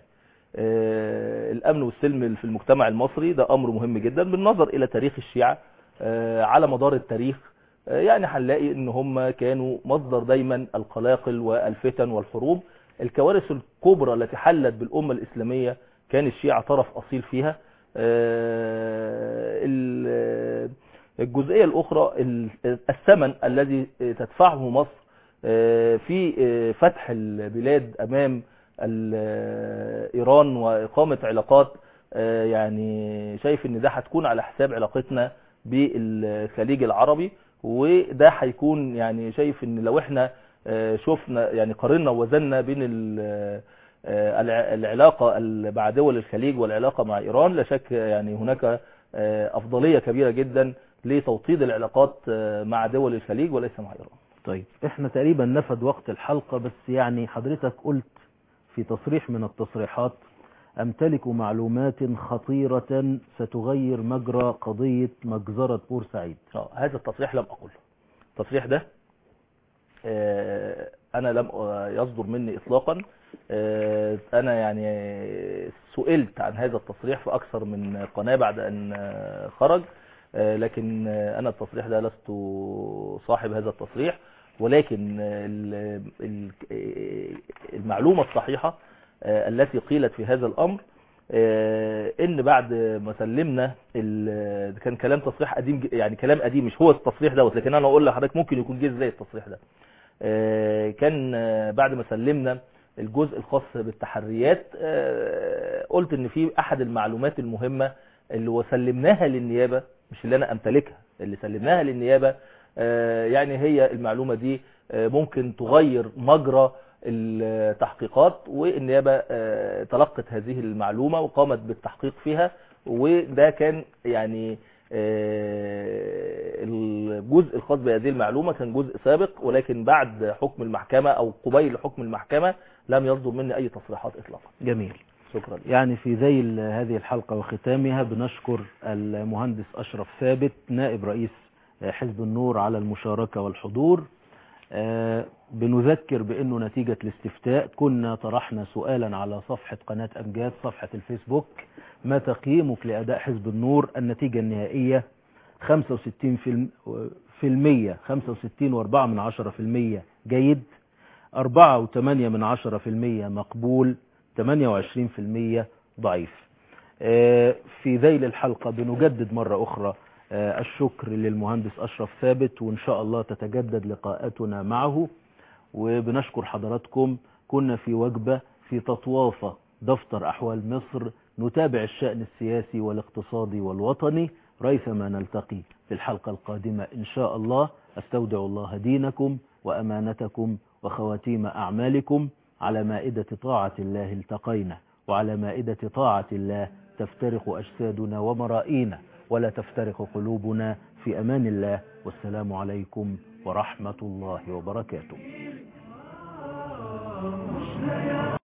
آه، الأمن والسلم في المجتمع المصري ده أمر مهم جدا بالنظر إلى تاريخ الشيعة آه، على مدار التاريخ آه، يعني هنلاقي ان هم كانوا مصدر دايما القلاقل والفتن والحروب الكوارث الكبرى التي حلت بالأمة الإسلامية كان الشيعة طرف أصيل فيها آه، ال- الجزئية الأخرى ال- الثمن الذي تدفعه مصر آه، في آه، فتح البلاد أمام ال- إيران وإقامة علاقات آه، يعني شايف ان ده هتكون على حساب علاقتنا بالخليج العربي وده هيكون يعني شايف ان لو احنا آه، شفنا يعني قارنا ووزنا بين ال- آه، الع- العلاقة ال- مع دول الخليج والعلاقة مع إيران لا شك يعني هناك آه، أفضلية كبيرة جدا لتوطيد العلاقات آه، مع دول الخليج وليس مع إيران طيب احنا تقريبا نفد وقت الحلقة بس يعني حضرتك قلت في تصريح من التصريحات امتلك معلومات خطيرة ستغير مجرى قضية مجزرة بورسعيد آه، هذا التصريح لم أقل التصريح ده آه، أنا لم آه، يصدر مني إطلاقا آه، أنا يعني سئلت عن هذا التصريح في أكثر من قناة بعد أن آه، خرج آه، لكن آه، أنا التصريح ده لست صاحب هذا التصريح ولكن آه، ال- ال- آه، المعلومة الصحيحة آه، التي قيلت في هذا الأمر آه، ان بعد ما سلمنا ال- ده كان كلام تصريح قديم ج- يعني كلام قديم مش هو التصريح دوت لكن انا اقول لحضرتك ممكن يكون جه ازاي التصريح ده آه، كان آه، بعد ما سلمنا الجزء الخاص بالتحريات آه، قلت ان في احد المعلومات المهمة اللي وسلمناها للنيابة مش اللي انا امتلكها اللي سلمناها للنيابة آه، يعني هي المعلومة دي آه، ممكن تغير مجرى التحقيقات والنيابة آه، تلقت هذه المعلومة وقامت بالتحقيق فيها وده كان يعني آه، الجزء الخاص بهذه المعلومة كان جزء سابق ولكن بعد حكم المحكمة او قبيل حكم المحكمة لم يصدر مني اي تصريحات اطلاقا جميل شكرا يعني في ذيل هذه الحلقة وختامها بنشكر المهندس أشرف ثابت نائب رئيس حزب النور على المشاركة والحضور آه، بنذكر بأنه نتيجة الاستفتاء كنا طرحنا سؤالا على صفحة قناة أمجاد صفحة الفيسبوك ما تقييمك لأداء حزب النور النتيجة النهائية 65 في الم- في المية 65 واربعة من عشرة في المية جيد أربعة وثمانية من عشرة في المية مقبول 28% ضعيف آه، في ذيل الحلقة بنجدد مرة أخرى آه، الشكر للمهندس أشرف ثابت وإن شاء الله تتجدد لقاءاتنا معه وبنشكر حضراتكم كنا في وجبة في تطوافة دفتر أحوال مصر نتابع الشأن السياسي والاقتصادي والوطني ريثما نلتقي في الحلقة القادمة إن شاء الله أستودع الله دينكم وأمانتكم وخواتيم أعمالكم على مائدة طاعة الله التقينا وعلى مائدة طاعة الله تفترق أجسادنا ومرائينا ولا تفترق قلوبنا في أمان الله والسلام عليكم ورحمة الله وبركاته مش لا